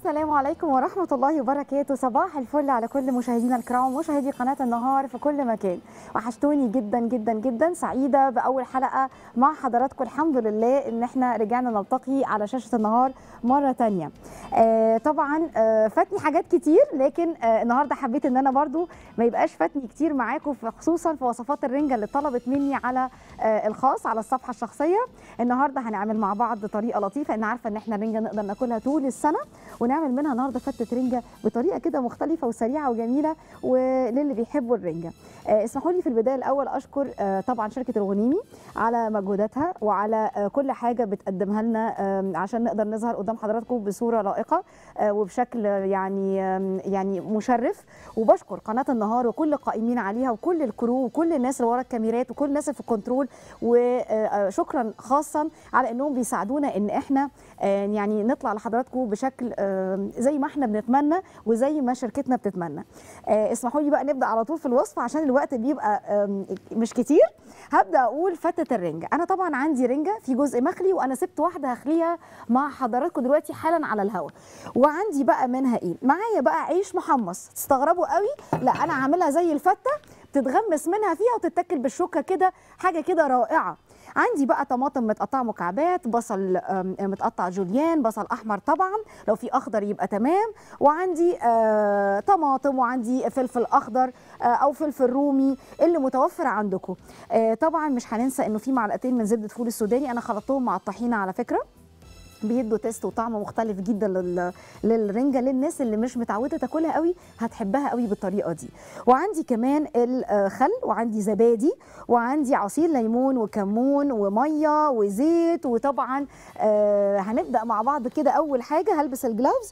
السلام عليكم ورحمة الله وبركاته صباح الفل على كل مشاهدينا الكرام ومشاهدي قناة النهار في كل مكان وحشتوني جدا جدا جدا سعيدة بأول حلقة مع حضراتكم الحمد لله إن احنا رجعنا نلتقي على شاشة النهار مرة تانية آه طبعا آه فاتني حاجات كتير لكن آه النهاردة حبيت إن أنا برضو ما يبقاش فاتني كتير معاكم في- خصوصا في وصفات الرنجة اللي طلبت مني على آه الخاص على الصفحة الشخصية النهاردة هنعمل مع بعض طريقة لطيفة إن عارفة إن احنا الرنجة نقدر ناكلها طول السنة ونعمل منها النهارده فتة رنجة بطريقة كده مختلفة وسريعة وجميلة وللي بيحبوا الرنجة آه، اسمحوا لي في البداية الأول أشكر آه، طبعا شركة الغنيمي على مجهوداتها وعلى آه، كل حاجة بتقدمها لنا آم، عشان نقدر نظهر قدام حضراتكم بصورة لائقة آه، وبشكل آه، يعني آم، يعني مشرف وبشكر قناة النهار وكل القائمين عليها وكل الكرو وكل الناس اللي ورا الكاميرات وكل الناس اللي في الكنترول وشكرا خاصا على انهم بيساعدونا ان احنا آه، يعني نطلع لحضراتكم بشكل آه، زي ما احنا بنتمنى وزي ما شركتنا بتتمنى آه، اسمحوا لي بقى نبدا على طول في الوصفه عشان الوقت بيبقى آم، مش كتير هبدا اقول فتة الرنجة انا طبعا عندي رنجة في جزء مخلي وانا سبت واحده هخليها مع حضراتكم دلوقتي حالا على الهواء وعندي بقى منها ايه معايا بقى عيش محمص تستغربوا قوي لا انا عاملها زي الفته تتغمس منها فيها وتتاكل بالشوكه كده حاجه كده رائعه عندي بقى طماطم متقطعه مكعبات بصل آم، متقطع جوليان بصل احمر طبعا لو في اخضر يبقى تمام وعندي آه طماطم وعندي فلفل اخضر آه او فلفل رومي اللي متوفر عندكم آه طبعا مش هننسى انه في معلقتين من زبده فول السوداني انا خلطتهم مع الطحينه على فكره بيدوا تيست وطعم مختلف جدا لل... للرنجه للناس اللي مش متعوده تاكلها قوي هتحبها قوي بالطريقه دي وعندي كمان الخل وعندي زبادي وعندي عصير ليمون وكمون وميه وزيت وطبعا آه هنبدا مع بعض كده اول حاجه هلبس الجلافز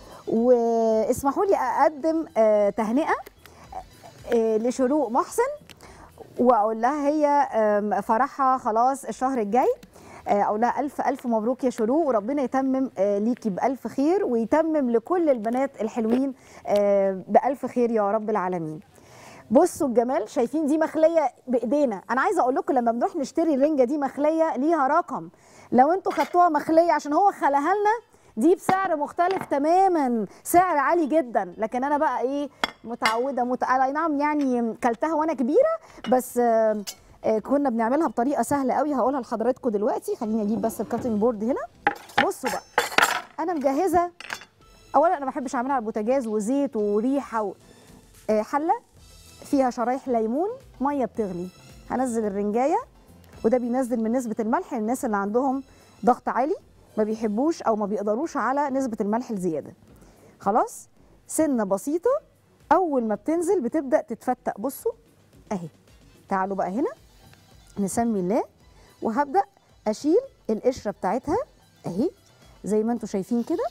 واسمحوا لي اقدم آه تهنئه آه لشروق محسن واقول لها هي آم، فرحها خلاص الشهر الجاي آه، اقول لها الف الف مبروك يا شروق وربنا يتمم آه، ليكي بالف خير ويتمم لكل البنات الحلوين آه، بالف خير يا رب العالمين بصوا الجمال شايفين دي مخليه بايدينا انا عايزه اقول لكم لما بنروح نشتري الرنجه دي مخليه ليها رقم لو انتوا خدتوها مخليه عشان هو خلاها لنا دي بسعر مختلف تماما سعر عالي جدا لكن انا بقى ايه متعوده مت... أي نعم يعني كلتها وانا كبيره بس آه، آه، كنا بنعملها بطريقه سهله قوي هقولها لحضراتكم دلوقتي خليني اجيب بس الكاتنج بورد هنا بصوا بقى انا مجهزه اولا انا ما بحبش اعملها على البوتاجاز وزيت وريحه و... آه، حله فيها شرايح ليمون ميه بتغلي هنزل الرنجايه وده بينزل من نسبه الملح للناس اللي عندهم ضغط عالي ما بيحبوش او ما بيقدروش على نسبه الملح الزياده خلاص سنه بسيطه اول ما بتنزل بتبدا تتفتق بصوا اهي تعالوا بقى هنا نسمي الله وهبدا اشيل القشره بتاعتها اهي زي ما انتم شايفين كده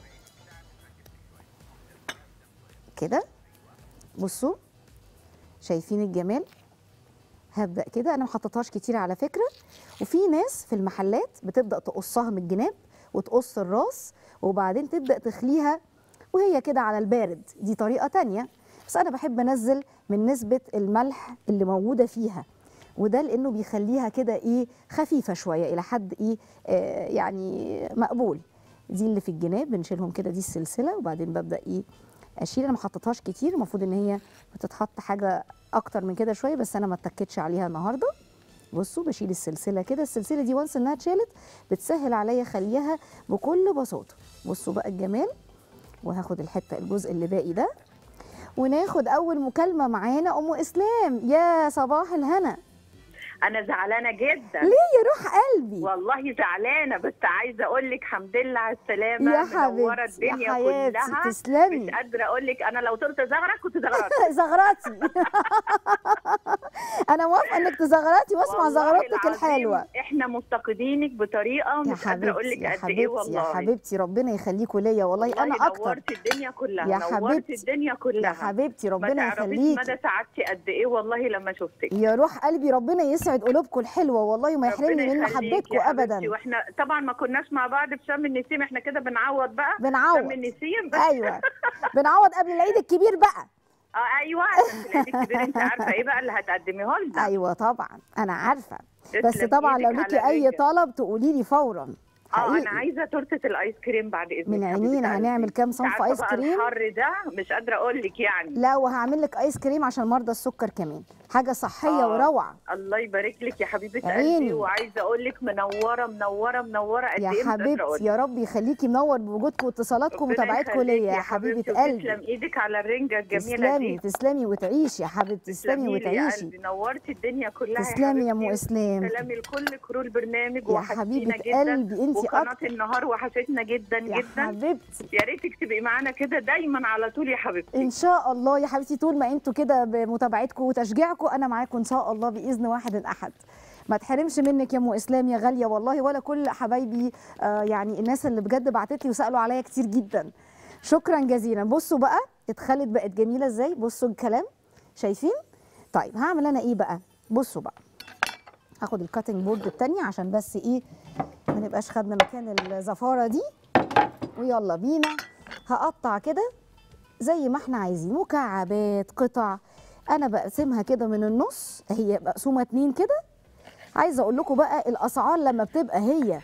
كده بصوا شايفين الجمال هبدا كده انا ما حطيتهاش كتير على فكره وفي ناس في المحلات بتبدا تقصها من الجناب وتقص الراس وبعدين تبدا تخليها وهي كده على البارد دي طريقه تانية بس انا بحب انزل من نسبه الملح اللي موجوده فيها وده لانه بيخليها كده ايه خفيفه شويه الى حد ايه آه يعني مقبول دي اللي في الجناب بنشيلهم كده دي السلسله وبعدين ببدا ايه اشيل انا ما حطيتهاش كتير المفروض ان هي بتتحط حاجه اكتر من كده شويه بس انا ما اتكتش عليها النهارده بصوا بشيل السلسله كده السلسله دي وانس انها اتشالت بتسهل عليا خليها بكل بساطه بصوا بقى الجمال وهاخد الحته الجزء اللي باقي ده وناخد اول مكالمه معانا ام اسلام يا صباح الهنا انا زعلانه جدا ليه يا روح قلبي والله زعلانه بس عايزه اقول لك الحمد لله على السلامه يا منوره حبيبتي يا الدنيا حياتي كلها تسلمي مش قادره اقول لك انا لو طرت زغرك كنت زغرت زغراتي انا موافقه انك تزغراتي واسمع والله زغراتك العظيم الحلوه احنا مفتقدينك بطريقه يا مش قادره اقول حبيبتي لك يا قد ايه حبيبتي والله يا حبيبتي ربنا يخليكوا ليا والله والله انا اكتر نورت الدنيا كلها يا نورت حبيبتي. الدنيا كلها يا حبيبتي ما ربنا تعرفيش يخليكي مدى سعادتي قد ايه والله لما شفتك يا روح قلبي ربنا يسعد قلوبكم الحلوه والله وما يحرمني ربنا من يخليك محبتكم يا حبيبتي. ابدا واحنا طبعا ما كناش مع بعض في شم النسيم احنا كده بنعوض بقى شم بنعوض النسيم ايوه بنعوض قبل العيد الكبير بقى اه ايوه عشان في العيد الكبير انت عارفه ايه بقى اللي هتقدميه لنا ايوه طبعا انا عارفه بس تسلم طبعا لو إيدك ليكي على اي الرنجة. طلب تقولي لي فورا اه حقيقي. انا عايزه تورته الايس كريم بعد اذنك من حبيبة عينينا قلبي. هنعمل كام صنف عارفة ايس بقى كريم الحر ده مش قادره اقول لك يعني لا وهعمل لك ايس كريم عشان مرضى السكر كمان حاجه صحيه آه. وروعه الله يبارك لك يا حبيبه عيني. قلبي وعايزه اقول لك منوره منوره منوره قد يا ايه مش قادرة أقول حبيبتي لك. يا رب يخليكي منور بوجودكم واتصالاتكم ربنا ومتابعتكم يخليكي ليا يا حبيبه وتسلم قلبي ايدك على الرنجه الجميله تسلمي دي تسلمي وتعيشي يا حبيبتي تسلمي لي يا وتعيشي قلبي نورتي الدنيا كلها تسلمي يا ام حبيبتي. اسلام سلامي لكل كرو البرنامج يا وحشتينا حبيبه جدا قلبي انت وقناه اكتر النهار وحشتنا جدا يا جدا حبيبتي يا ريتك تبقي معانا كده دايما على طول يا حبيبتي ان شاء الله يا حبيبتي طول ما انتوا كده بمتابعتكم وتشجيعكم انا معاكم ان شاء الله باذن واحد احد ما تحرمش منك يا ام اسلام يا غاليه والله ولا كل حبايبي آه يعني الناس اللي بجد بعتت لي وسالوا عليا كتير جدا شكرا جزيلا بصوا بقى اتخلت بقت جميله ازاي بصوا الكلام شايفين طيب هعمل انا ايه بقى بصوا بقى هاخد الكاتنج بورد التانية عشان بس ايه ما نبقاش خدنا مكان الزفاره دي ويلا بينا هقطع كده زي ما احنا عايزين مكعبات قطع انا بقسمها كده من النص هي مقسومه اتنين كده عايزه اقول لكم بقى الاسعار لما بتبقى هي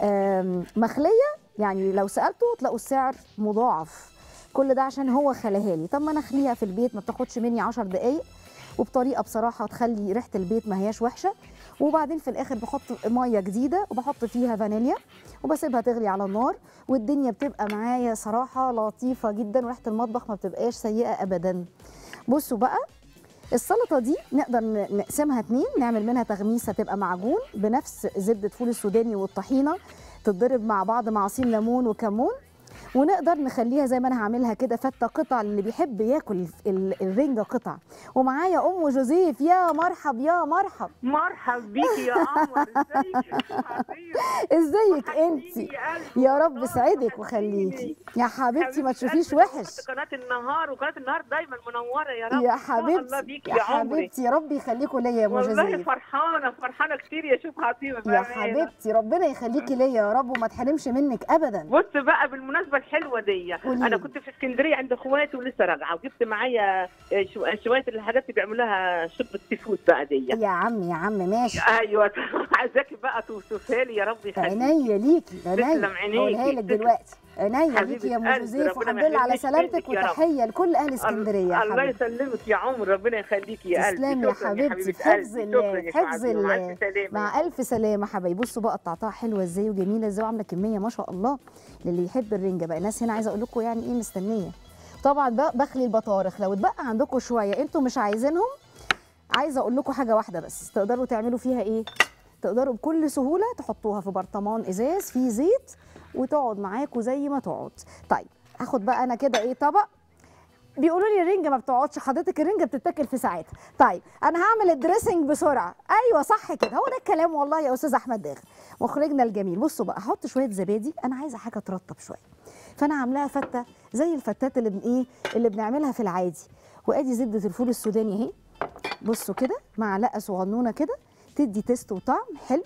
آم، مخليه يعني لو سالته تلاقوا السعر مضاعف كل ده عشان هو خلاها لي طب ما انا اخليها في البيت ما بتاخدش مني 10 دقايق وبطريقه بصراحه تخلي ريحه البيت ما هياش وحشه وبعدين في الاخر بحط ميه جديده وبحط فيها فانيليا وبسيبها تغلي على النار والدنيا بتبقى معايا صراحه لطيفه جدا وريحه المطبخ ما بتبقاش سيئه ابدا بصوا بقى السلطه دي نقدر ن- نقسمها اتنين نعمل منها تغميسه تبقى معجون بنفس زبده فول السوداني والطحينه تتضرب مع بعض مع عصير ليمون وكمون ونقدر نخليها زي ما انا هعملها كده فته قطع اللي بيحب ياكل ال- الرنجه قطع ومعايا ام جوزيف يا مرحب يا مرحب مرحب بيكي يا قمر ازيك يا حبيبي ازيك انت وحشتيني يا قلبي يا رب والله سعدك وحشتيني. وخليكي يا حبيبتي ما حبيبة تشوفيش قلبي، وحش قناة النهار وقناة النهار دايما منورة يا رب يا إن شاء الله حبيبتي بيكي يا يا عمري حبيبتي يا رب يخليكوا ليا يا ام والله جوزيف فرحانة فرحانة كتير يا شوف عطية يا بأمانة. حبيبتي ربنا يخليكي ليا يا رب وما تحرمش منك ابدا بص بقى بالمناسبة الحلوة دي قولي. أنا كنت في اسكندرية عند إخواتي ولسه راجعة وجبت معايا آه، شو- شوية الحاجات اللي بيعملوها شوربة سي فود بقى دي يا عم يا عم ماشي أيوه عايزاكي بقى توصفها لي يا رب يخليك عينيا ليكي عينيا تسلم عينيكي. هقولها لك دلوقتي عينيا حبيبة ليكي يا ام قلبي، جوزيف ربنا والحمد لله على يحرمنيش سلامتك منك يا رب. وتحيه لكل اهل اسكندريه يا الله حبيبتي يسلمك يا عمر ربنا يخليكي يا قلبي تسلمي يا شكراً حبيبتي في حبيبة حفظ قلبي. الله شكراً يا في حفظ حبيبي، مع الله ألف سلامة مع الف سلامه حبايبي بصوا بقى قطعتها حلوه ازاي وجميله ازاي وعامله كميه ما شاء الله للي يحب الرنجه بقى الناس هنا عايزه اقول لكم يعني ايه مستنيه طبعا بقى بخلي البطارخ لو اتبقى عندكم شويه انتوا مش عايزينهم عايزه اقول لكم حاجه واحده بس تقدروا تعملوا فيها ايه تقدروا بكل سهوله تحطوها في برطمان ازاز فيه زيت وتقعد معاكم زي ما تقعد طيب هاخد بقى انا كده ايه طبق بيقولوا لي الرنجه ما بتقعدش حضرتك الرنجه بتتاكل في ساعتها طيب انا هعمل الدريسنج بسرعه ايوه صح كده هو ده الكلام والله يا استاذ احمد داغر مخرجنا الجميل بصوا بقى احط شويه زبادي انا عايزه حاجه ترطب شويه فانا عاملاها فته زي الفتات اللي بن ايه اللي بنعملها في العادي وادي زبده الفول السوداني اهي بصوا كده معلقه صغنونه كده تدي تيست وطعم حلو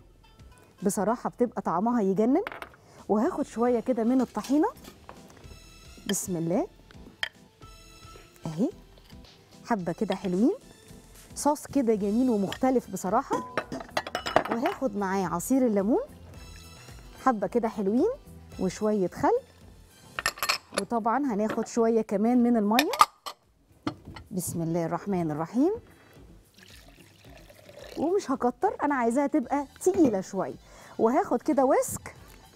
بصراحه بتبقى طعمها يجنن وهاخد شويه كده من الطحينه بسم الله اهي حبه كده حلوين صوص كده جميل ومختلف بصراحه وهاخد معاه عصير الليمون حبه كده حلوين وشويه خل وطبعا هناخد شويه كمان من الميه بسم الله الرحمن الرحيم ومش هكتر انا عايزاها تبقى تقيله شويه وهاخد كده ويسك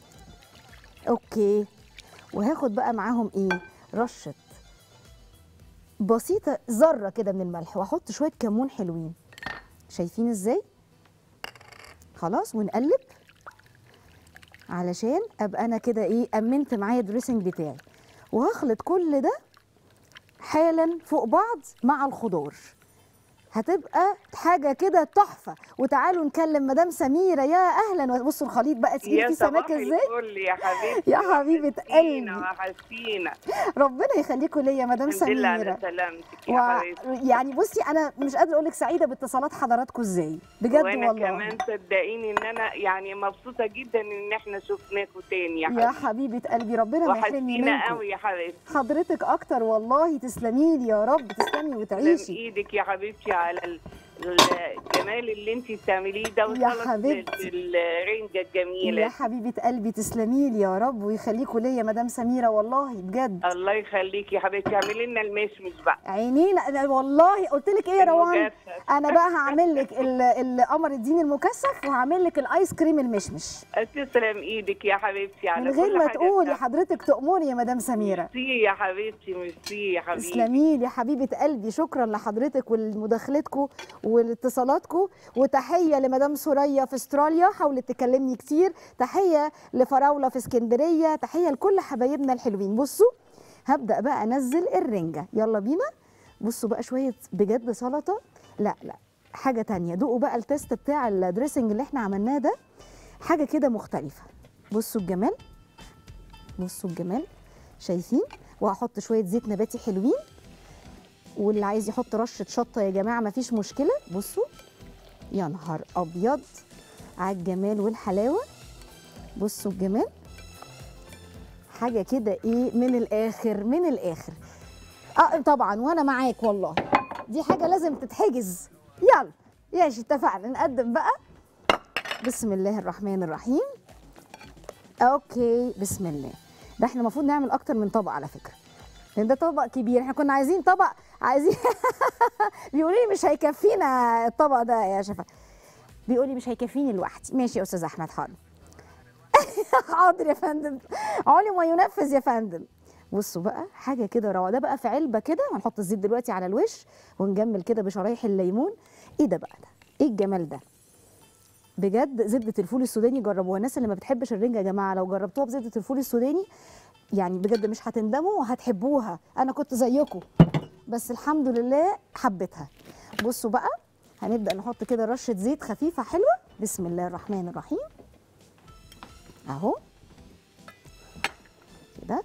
اوكي وهاخد بقى معاهم ايه رشه بسيطه ذره كده من الملح واحط شويه كمون حلوين شايفين ازاي خلاص ونقلب علشان ابقى انا كده ايه امنت معايا الدريسنج بتاعي وهخلط كل ده حالا فوق بعض مع الخضار هتبقى حاجه كده تحفه وتعالوا نكلم مدام سميره يا اهلا بصوا الخليط بقى تقيل يا فيه صباح سماك ازاي الفل يا حبيبتي يا حبيبه وحشتينا قلبي وحشتينا ربنا يخليكم ليا يا مدام الحمد لله على سميره سلامتك و... يا حبيبتي يعني بصي انا مش قادره اقول لك سعيده باتصالات حضراتكم ازاي بجد وانا والله كمان صدقيني ان انا يعني مبسوطه جدا ان احنا شفناكوا تاني يا يا حبيبتي حبيبه قلبي ربنا ما يحرمني وحشتينا منكم قوي يا حبيبتي حضرتك اكتر والله تسلمي لي يا رب تسلمي تسلم وتعيشي ايدك يا حبيبتي على ال- الجمال اللي انت بتعمليه ده وسلطه حبيبتي. الرنجه الجميله يا حبيبه قلبي تسلمي لي يا رب ويخليكوا ليا مدام سميره والله بجد الله يخليكي يا حبيبتي اعملي لنا المشمش بقى عينينا أنا والله قلت لك ايه يا روان المجفف. انا بقى هعمل لك ال- القمر الدين المكثف وهعمل لك الايس كريم المشمش تسلم ايدك يا حبيبتي على من غير كل ما حاجة تقولي بتاعتك. حضرتك تؤمري يا مدام سميره ميرسي يا حبيبتي ميرسي يا حبيبتي تسلمي لي يا حبيبه قلبي شكرا لحضرتك ولمداخلتكم والاتصالاتكم وتحيه لمدام سوريا في استراليا حاولت تكلمني كتير تحيه لفراوله في اسكندريه تحيه لكل حبايبنا الحلوين بصوا هبدا بقى انزل الرنجه يلا بينا بصوا بقى شويه بجد سلطه لا لا حاجه تانية دوقوا بقى التيست بتاع الدريسنج اللي احنا عملناه ده حاجه كده مختلفه بصوا الجمال بصوا الجمال شايفين وهحط شويه زيت نباتي حلوين واللي عايز يحط رشه شطه يا جماعه مفيش مشكله بصوا يا نهار ابيض على الجمال والحلاوه بصوا الجمال حاجه كده ايه من الاخر من الاخر اه طبعا وانا معاك والله دي حاجه لازم تتحجز يلا ماشي اتفقنا نقدم بقى بسم الله الرحمن الرحيم اوكي بسم الله ده احنا المفروض نعمل اكتر من طبق على فكره لان ده طبق كبير احنا كنا عايزين طبق عايزين بيقولوا لي مش هيكفينا الطبق ده يا شفا بيقول لي مش هيكفيني لوحدي ماشي يا استاذ احمد حاضر حاضر يا فندم عمري ما ينفذ يا فندم بصوا بقى حاجه كده روعه ده بقى في علبه كده هنحط الزيت دلوقتي على الوش ونجمل كده بشرايح الليمون ايه ده بقى ده ايه الجمال ده بجد زبده الفول السوداني جربوها الناس اللي ما بتحبش الرنجه يا جماعه لو جربتوها بزبده الفول السوداني يعني بجد مش هتندموا وهتحبوها انا كنت زيكم بس الحمد لله حبيتها بصوا بقى هنبدا نحط كده رشه زيت خفيفه حلوه بسم الله الرحمن الرحيم اهو كده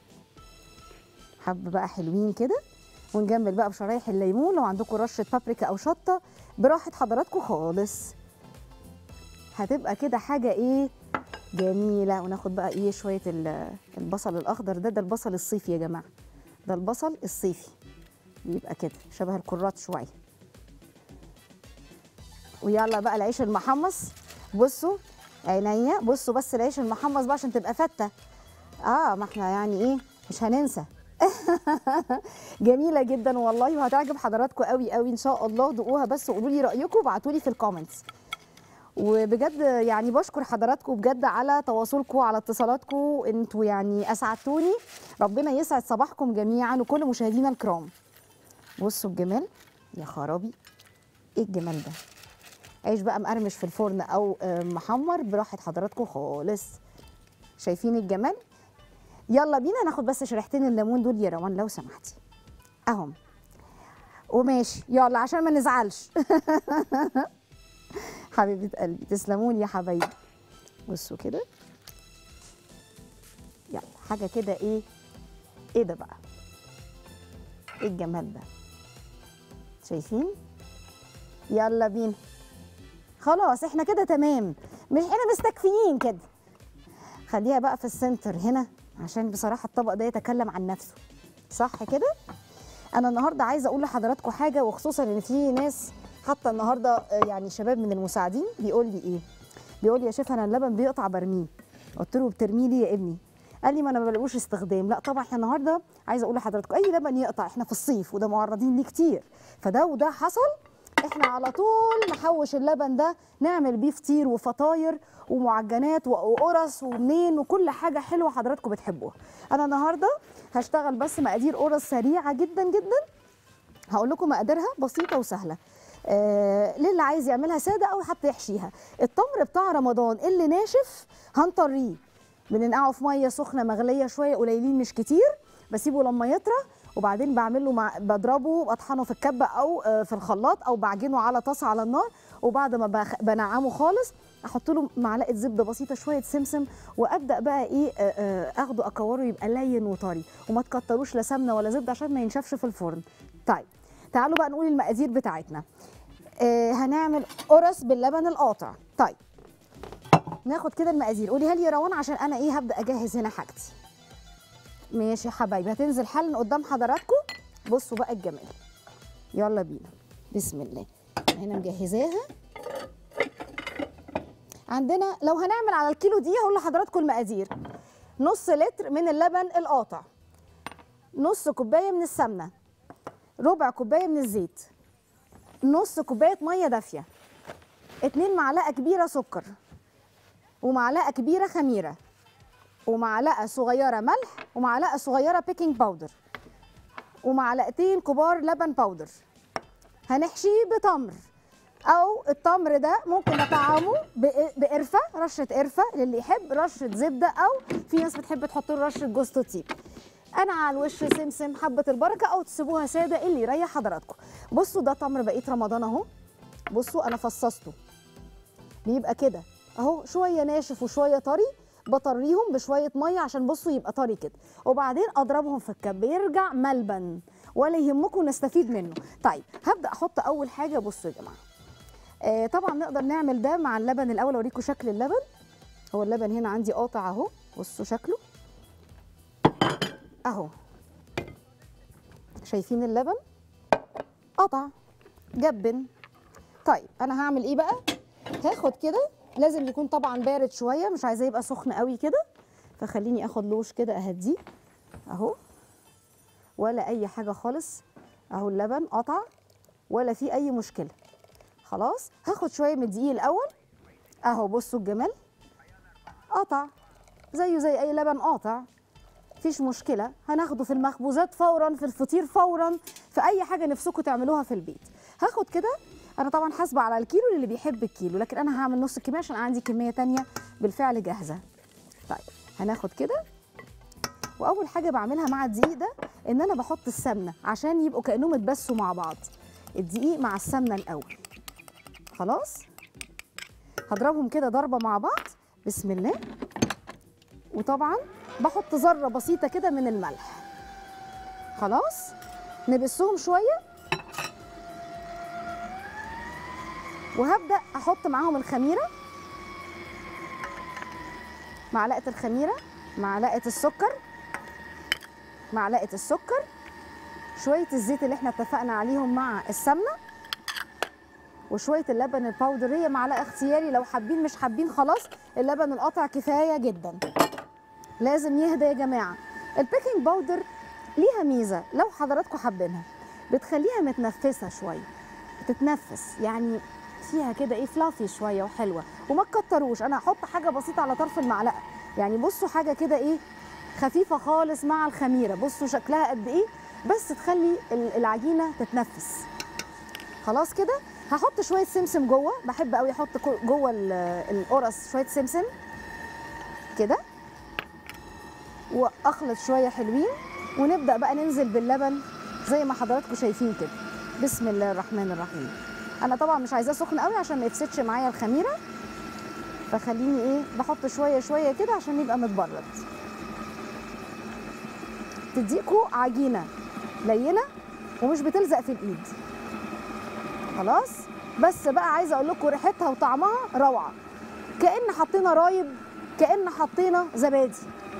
حب بقى حلوين كده ونجمل بقى بشرايح الليمون لو عندكم رشه بابريكا او شطه براحه حضراتكم خالص هتبقى كده حاجه ايه جميله وناخد بقى ايه شويه ال- البصل الاخضر ده ده البصل الصيفي يا جماعه ده البصل الصيفي بيبقى كده شبه الكرات شويه ويلا بقى العيش المحمص بصوا عينيا بصوا بس العيش المحمص بقى عشان تبقى فته اه ما احنا يعني ايه مش هننسى جميله جدا والله وهتعجب حضراتكم قوي قوي ان شاء الله دوقوها بس وقولوا لي رايكم وابعتوا لي في الكومنتس وبجد يعني بشكر حضراتكم بجد على تواصلكم على اتصالاتكم انتوا يعني اسعدتوني ربنا يسعد صباحكم جميعا وكل مشاهدينا الكرام بصوا الجمال يا خرابي ايه الجمال ده عيش بقى مقرمش في الفرن او آه، محمر براحه حضراتكم خالص شايفين الجمال يلا بينا ناخد بس شريحتين الليمون دول يا روان لو سمحتي اهم وماشي يلا عشان ما نزعلش حبيبه قلبي تسلموني يا حبايبي بصوا كده يلا حاجه كده ايه ايه ده بقى ايه الجمال ده شايفين يلا بينا خلاص احنا كده تمام مش احنا مستكفيين كده خليها بقى في السنتر هنا عشان بصراحه الطبق ده يتكلم عن نفسه صح كده انا النهارده عايزه اقول لحضراتكم حاجه وخصوصا ان في ناس حتى النهارده آه، يعني شباب من المساعدين بيقول لي ايه بيقول لي يا شيف انا اللبن بيقطع برميه قلت له بترميه ليه يا ابني قال لي ما انا ما بلاقوش استخدام لا طبعا احنا النهارده عايزه اقول لحضراتكم اي لبن يقطع احنا في الصيف وده معرضين ليه كتير فده وده حصل احنا على طول نحوش اللبن ده نعمل بيه فطير وفطاير ومعجنات وقرص ومنين وكل حاجه حلوه حضراتكم بتحبوها انا النهارده هشتغل بس مقادير قرص سريعه جدا جدا هقول لكم مقاديرها بسيطه وسهله آه للي عايز يعملها ساده او حتى يحشيها التمر بتاع رمضان اللي ناشف هنطريه بننقعه في ميه سخنه مغليه شويه قليلين مش كتير بسيبه لما يطرى وبعدين بعمل له مع... بضربه بطحنه في الكبه او آه، في الخلاط او بعجنه على طاسه على النار وبعد ما بخ... بنعمه خالص احط له معلقه زبده بسيطه شويه سمسم وابدا بقى ايه آه، آه، اخده اكوره يبقى لين وطري وما تكتروش لا سمنه ولا زبده عشان ما ينشفش في الفرن طيب تعالوا بقى نقول المقادير بتاعتنا آه هنعمل قرص باللبن القاطع طيب ناخد كده المقادير قوليها لي يا روان عشان انا ايه هبدا اجهز هنا حاجتي ماشي يا حبايبي هتنزل حالا قدام حضراتكم بصوا بقى الجمال يلا بينا بسم الله هنا مجهزاها عندنا لو هنعمل على الكيلو دي هقول لحضراتكم المقادير نص لتر من اللبن القاطع نص كوبايه من السمنه ربع كوبايه من الزيت نص كوبايه ميه دافيه اتنين معلقه كبيره سكر ومعلقه كبيره خميره ومعلقه صغيره ملح ومعلقه صغيره بيكنج باودر ومعلقتين كبار لبن باودر هنحشيه بتمر او التمر ده ممكن نطعمه بق- بقرفه رشه قرفه للي يحب رشه زبده او في ناس بتحب تحط له رشه جوز الطيب انا على الوش سمسم حبه البركه او تسيبوها ساده اللي يريح حضراتكم بصوا ده تمر بقيه رمضان اهو بصوا انا فصصته بيبقى كده اهو شويه ناشف وشويه طري بطريهم بشويه ميه عشان بصوا يبقى طري كده وبعدين اضربهم في الكب يرجع ملبن ولا يهمكم نستفيد منه طيب هبدا احط اول حاجه بصوا يا جماعه آه طبعا نقدر نعمل ده مع اللبن الاول اوريكم شكل اللبن هو اللبن هنا عندي قاطع اهو بصوا شكله اهو شايفين اللبن قطع جبن طيب انا هعمل ايه بقى هاخد كده لازم يكون طبعا بارد شويه مش عايزاه يبقى سخن قوي كده فخليني اخد لوش كده اهديه اهو ولا اي حاجه خالص اهو اللبن قطع ولا في اي مشكله خلاص هاخد شويه من الدقيق الاول اهو بصوا الجمال قطع زيه زي اي لبن قاطع مفيش مشكله هناخده في المخبوزات فورا في الفطير فورا في اي حاجه نفسكم تعملوها في البيت هاخد كده انا طبعا حاسبه على الكيلو للي بيحب الكيلو لكن انا هعمل نص الكميه عشان عندي كميه تانية بالفعل جاهزه طيب هناخد كده واول حاجه بعملها مع الدقيق ده ان انا بحط السمنه عشان يبقوا كانهم اتبسوا مع بعض الدقيق مع السمنه الاول خلاص هضربهم كده ضربه مع بعض بسم الله وطبعا بحط ذره بسيطه كده من الملح خلاص نبسهم شويه وهبدا احط معاهم الخميره معلقه الخميره معلقه السكر معلقه السكر شويه الزيت اللي احنا اتفقنا عليهم مع السمنه وشويه اللبن الباودر هي معلقه اختياري لو حابين مش حابين خلاص اللبن القطع كفايه جدا لازم يهدى يا جماعه البيكنج باودر ليها ميزه لو حضراتكم حابينها بتخليها متنفسه شويه بتتنفس يعني فيها كده ايه فلافي شويه وحلوه وما تكتروش انا هحط حاجه بسيطه على طرف المعلقه يعني بصوا حاجه كده ايه خفيفه خالص مع الخميره بصوا شكلها قد ايه بس تخلي ال- العجينه تتنفس خلاص كده هحط شويه سمسم جوه بحب قوي احط كو- جوه ال- القرص شويه سمسم كده واخلط شويه حلوين ونبدا بقى ننزل باللبن زي ما حضراتكم شايفين كده بسم الله الرحمن الرحيم انا طبعا مش عايزاه سخن قوي عشان ما يفسدش معايا الخميره فخليني ايه بحط شويه شويه كده عشان يبقى متبرد تديكوا عجينه لينه ومش بتلزق في الايد خلاص بس بقى عايزه اقول لكم ريحتها وطعمها روعه كأن حطينا رايب كأن حطينا زبادي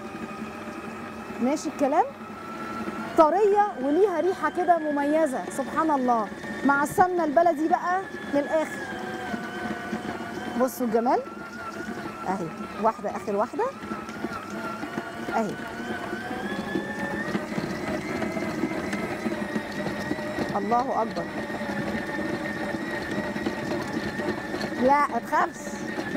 ماشي الكلام طريه وليها ريحه كده مميزه سبحان الله مع السمنه البلدي بقى للاخر بصوا الجمال اهي واحده اخر واحده اهي الله اكبر لا ما تخافش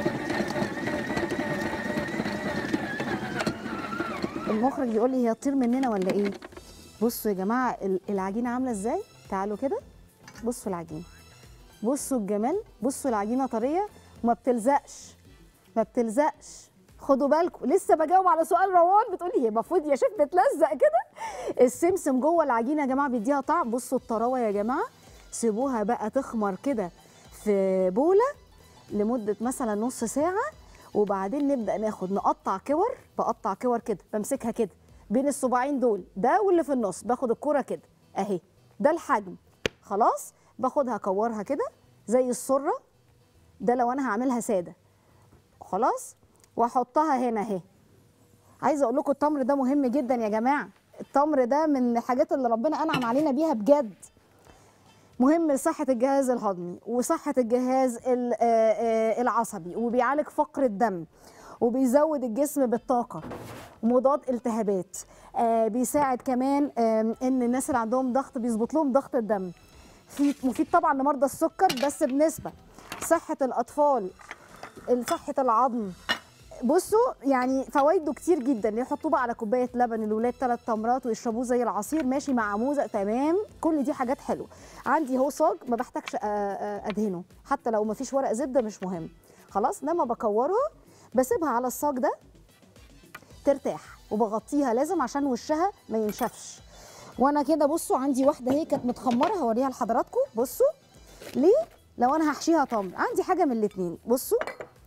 المخرج بيقول لي هي تطير مننا ولا ايه بصوا يا جماعه ال- العجينه عامله ازاي تعالوا كده بصوا العجينه بصوا الجمال بصوا العجينه طريه وما بتلزقش ما بتلزقش خدوا بالكم لسه بجاوب على سؤال روان بتقولي هي المفروض يا شيف بتلزق كده السمسم جوه العجينه يا جماعه بيديها طعم بصوا الطراوه يا جماعه سيبوها بقى تخمر كده في بوله لمده مثلا نص ساعه وبعدين نبدا ناخد نقطع كور بقطع كور كده بمسكها كده بين الصباعين دول ده واللي في النص باخد الكوره كده اهي ده الحجم خلاص باخدها اكورها كده زي السره ده لو انا هعملها ساده خلاص واحطها هنا اهي عايزه اقول لكم التمر ده مهم جدا يا جماعه التمر ده من الحاجات اللي ربنا انعم علينا بيها بجد مهم لصحة الجهاز الهضمي وصحة الجهاز ال- آه، آه، العصبي وبيعالج فقر الدم وبيزود الجسم بالطاقة مضاد التهابات آه، بيساعد كمان آم، ان الناس اللي عندهم ضغط بيظبط لهم ضغط الدم في مفيد طبعا لمرضى السكر بس بنسبة صحة الأطفال صحة العظم بصوا يعني فوائده كتير جدا يحطوه بقى على كوبايه لبن الولاد ثلاث تمرات ويشربوه زي العصير ماشي مع موزه تمام كل دي حاجات حلوه عندي هو صاج ما بحتاجش آه، آه، ادهنه حتى لو ما فيش ورق زبده مش مهم خلاص لما بكورها بسيبها على الصاج ده ترتاح وبغطيها لازم عشان وشها ما ينشفش وانا كده بصوا عندي واحده هي كانت متخمره هوريها لحضراتكم بصوا ليه لو انا هحشيها تمر عندي حاجه من الاتنين بصوا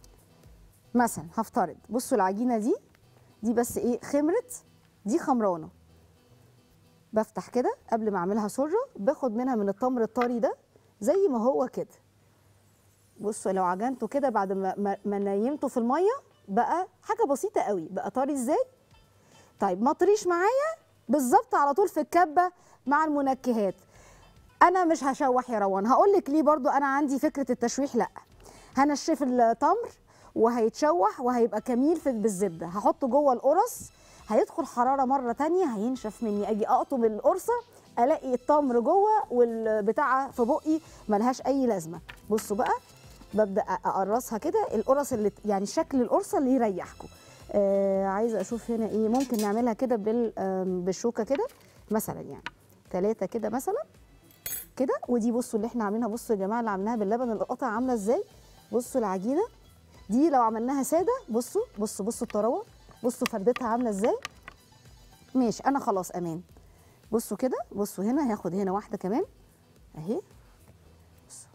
مثلا هفترض بصوا العجينه دي دي بس ايه خمرت دي خمرانه بفتح كده قبل ما اعملها سره باخد منها من التمر الطري ده زي ما هو كده بصوا لو عجنته كده بعد ما, ما, ما نيمته في الميه بقى حاجه بسيطه قوي بقى طري ازاي طيب ما طريش معايا بالظبط على طول في الكبه مع المنكهات انا مش هشوح يا روان هقول لك ليه برضو انا عندي فكره التشويح لا هنشف التمر وهيتشوح وهيبقى كميل في بالزبده هحطه جوه القرص هيدخل حراره مره تانية هينشف مني اجي اقطم القرصه الاقي التمر جوه والبتاعه في بقي ملهاش اي لازمه بصوا بقى ببدا اقرصها كده القرص اللي يعني شكل القرصه اللي يريحكم آه عايزه اشوف هنا ايه ممكن نعملها كده بال آم، بالشوكه كده مثلا يعني ثلاثه كده مثلا كده ودي بصوا اللي احنا عاملينها بصوا يا جماعه اللي عاملينها باللبن القطع عامله ازاي بصوا العجينه دي لو عملناها ساده بصوا بصوا بصوا الطراوه بصوا فردتها عامله ازاي ماشي انا خلاص امان بصوا كده بصوا هنا هاخد هنا واحده كمان اهي بصوا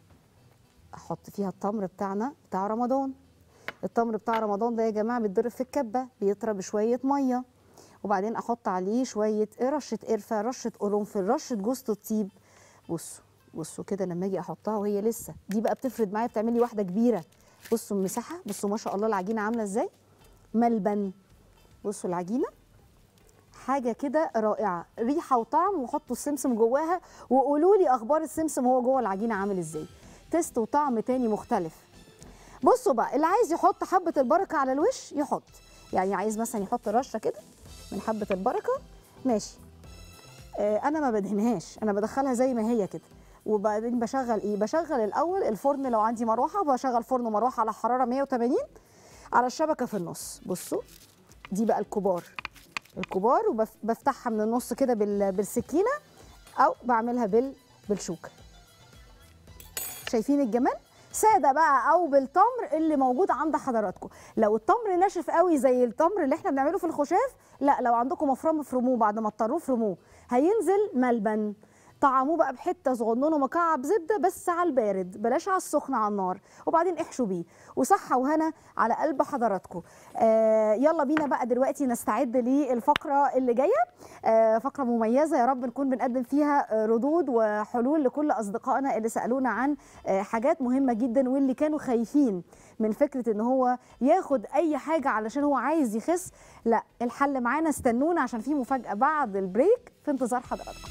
احط فيها التمر بتاعنا بتاع رمضان التمر بتاع رمضان ده يا جماعه بيتضرب في الكبه بيطرى بشويه ميه وبعدين احط عليه شويه رشه قرفه رشه قرنفل رشه جوز الطيب بصوا بصوا كده لما اجي احطها وهي لسه دي بقى بتفرد معايا بتعمل لي واحده كبيره بصوا المساحه بصوا ما شاء الله العجينه عامله ازاي ملبن بصوا العجينه حاجه كده رائعه ريحه وطعم وحطوا السمسم جواها وقولوا لي اخبار السمسم هو جوه العجينه عامل ازاي تيست وطعم تاني مختلف بصوا بقى اللي عايز يحط حبه البركه على الوش يحط يعني عايز مثلا يحط رشه كده من حبه البركه ماشي آه انا ما بدهنهاش انا بدخلها زي ما هي كده وبعدين بشغل ايه بشغل الاول الفرن لو عندي مروحه بشغل فرن مروحه على حراره 180 على الشبكه في النص بصوا دي بقى الكبار الكبار وبفتحها من النص كده بال- بالسكينه او بعملها بال بالشوكه شايفين الجمال ساده بقى او بالتمر اللي موجود عند حضراتكم لو التمر ناشف قوي زي التمر اللي احنا بنعمله في الخشاف لا لو عندكم مفرمه افرموه بعد ما تطروه افرموه هينزل ملبن طعموه بقى بحته صغنونه مكعب زبده بس على البارد بلاش على السخن على النار وبعدين احشوا بيه وصحه وهنا على قلب حضراتكم آه يلا بينا بقى دلوقتي نستعد للفقره اللي جايه آه فقره مميزه يا رب نكون بنقدم فيها آه، ردود وحلول لكل اصدقائنا اللي سالونا عن آه حاجات مهمه جدا واللي كانوا خايفين من فكره ان هو ياخد اي حاجه علشان هو عايز يخس لا الحل معانا استنونا عشان في مفاجاه بعد البريك في انتظار حضراتكم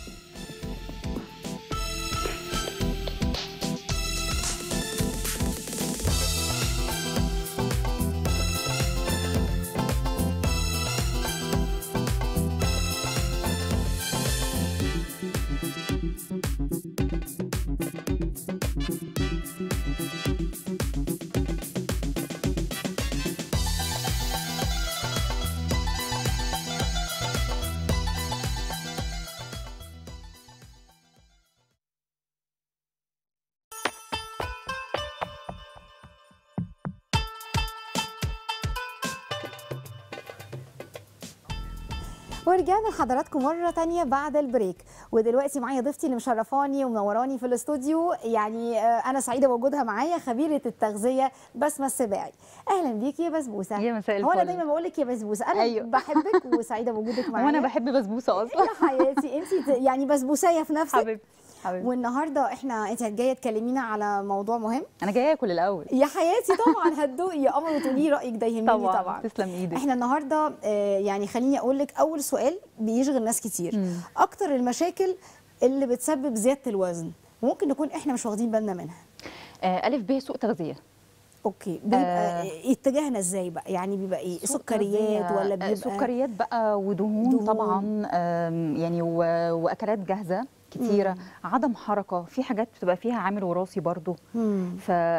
ورجعنا لحضراتكم مرة تانية بعد البريك ودلوقتي معايا ضيفتي اللي مشرفاني ومنوراني في الاستوديو يعني آه، أنا سعيدة بوجودها معايا خبيرة التغذية بسمة السباعي أهلا بيكي يا بسبوسة يا مساء هو أنا الفل. دايما بقول لك يا بسبوسة أنا أيوة. بحبك وسعيدة بوجودك معايا وانا بحب بسبوسه اصلا يا حياتي أنت يعني بسبوسية في نفسك حبيبتي حبيبتي والنهارده احنا انت جايه تكلمينا على موضوع مهم انا جايه اكل الاول يا حياتي طبعا هتدوقي يا قمر وتقولي رايك ده يهمني طبعا, طبعا تسلم ايدك احنا النهارده آه، يعني خليني اقول لك اول سؤال بيشغل ناس كتير مم. اكتر المشاكل اللي بتسبب زياده الوزن وممكن نكون احنا مش واخدين بالنا منها آه الف ب سوء تغذيه اوكي بيبقى آه. اتجاهنا ازاي بقى يعني بيبقى ايه سوء سكريات تغذية، ولا آه، بيبقى سكريات بقى ودهون دهون. طبعا آم، يعني و- واكلات جاهزه كتيره عدم حركه في حاجات بتبقى فيها عامل وراثي برضو مم.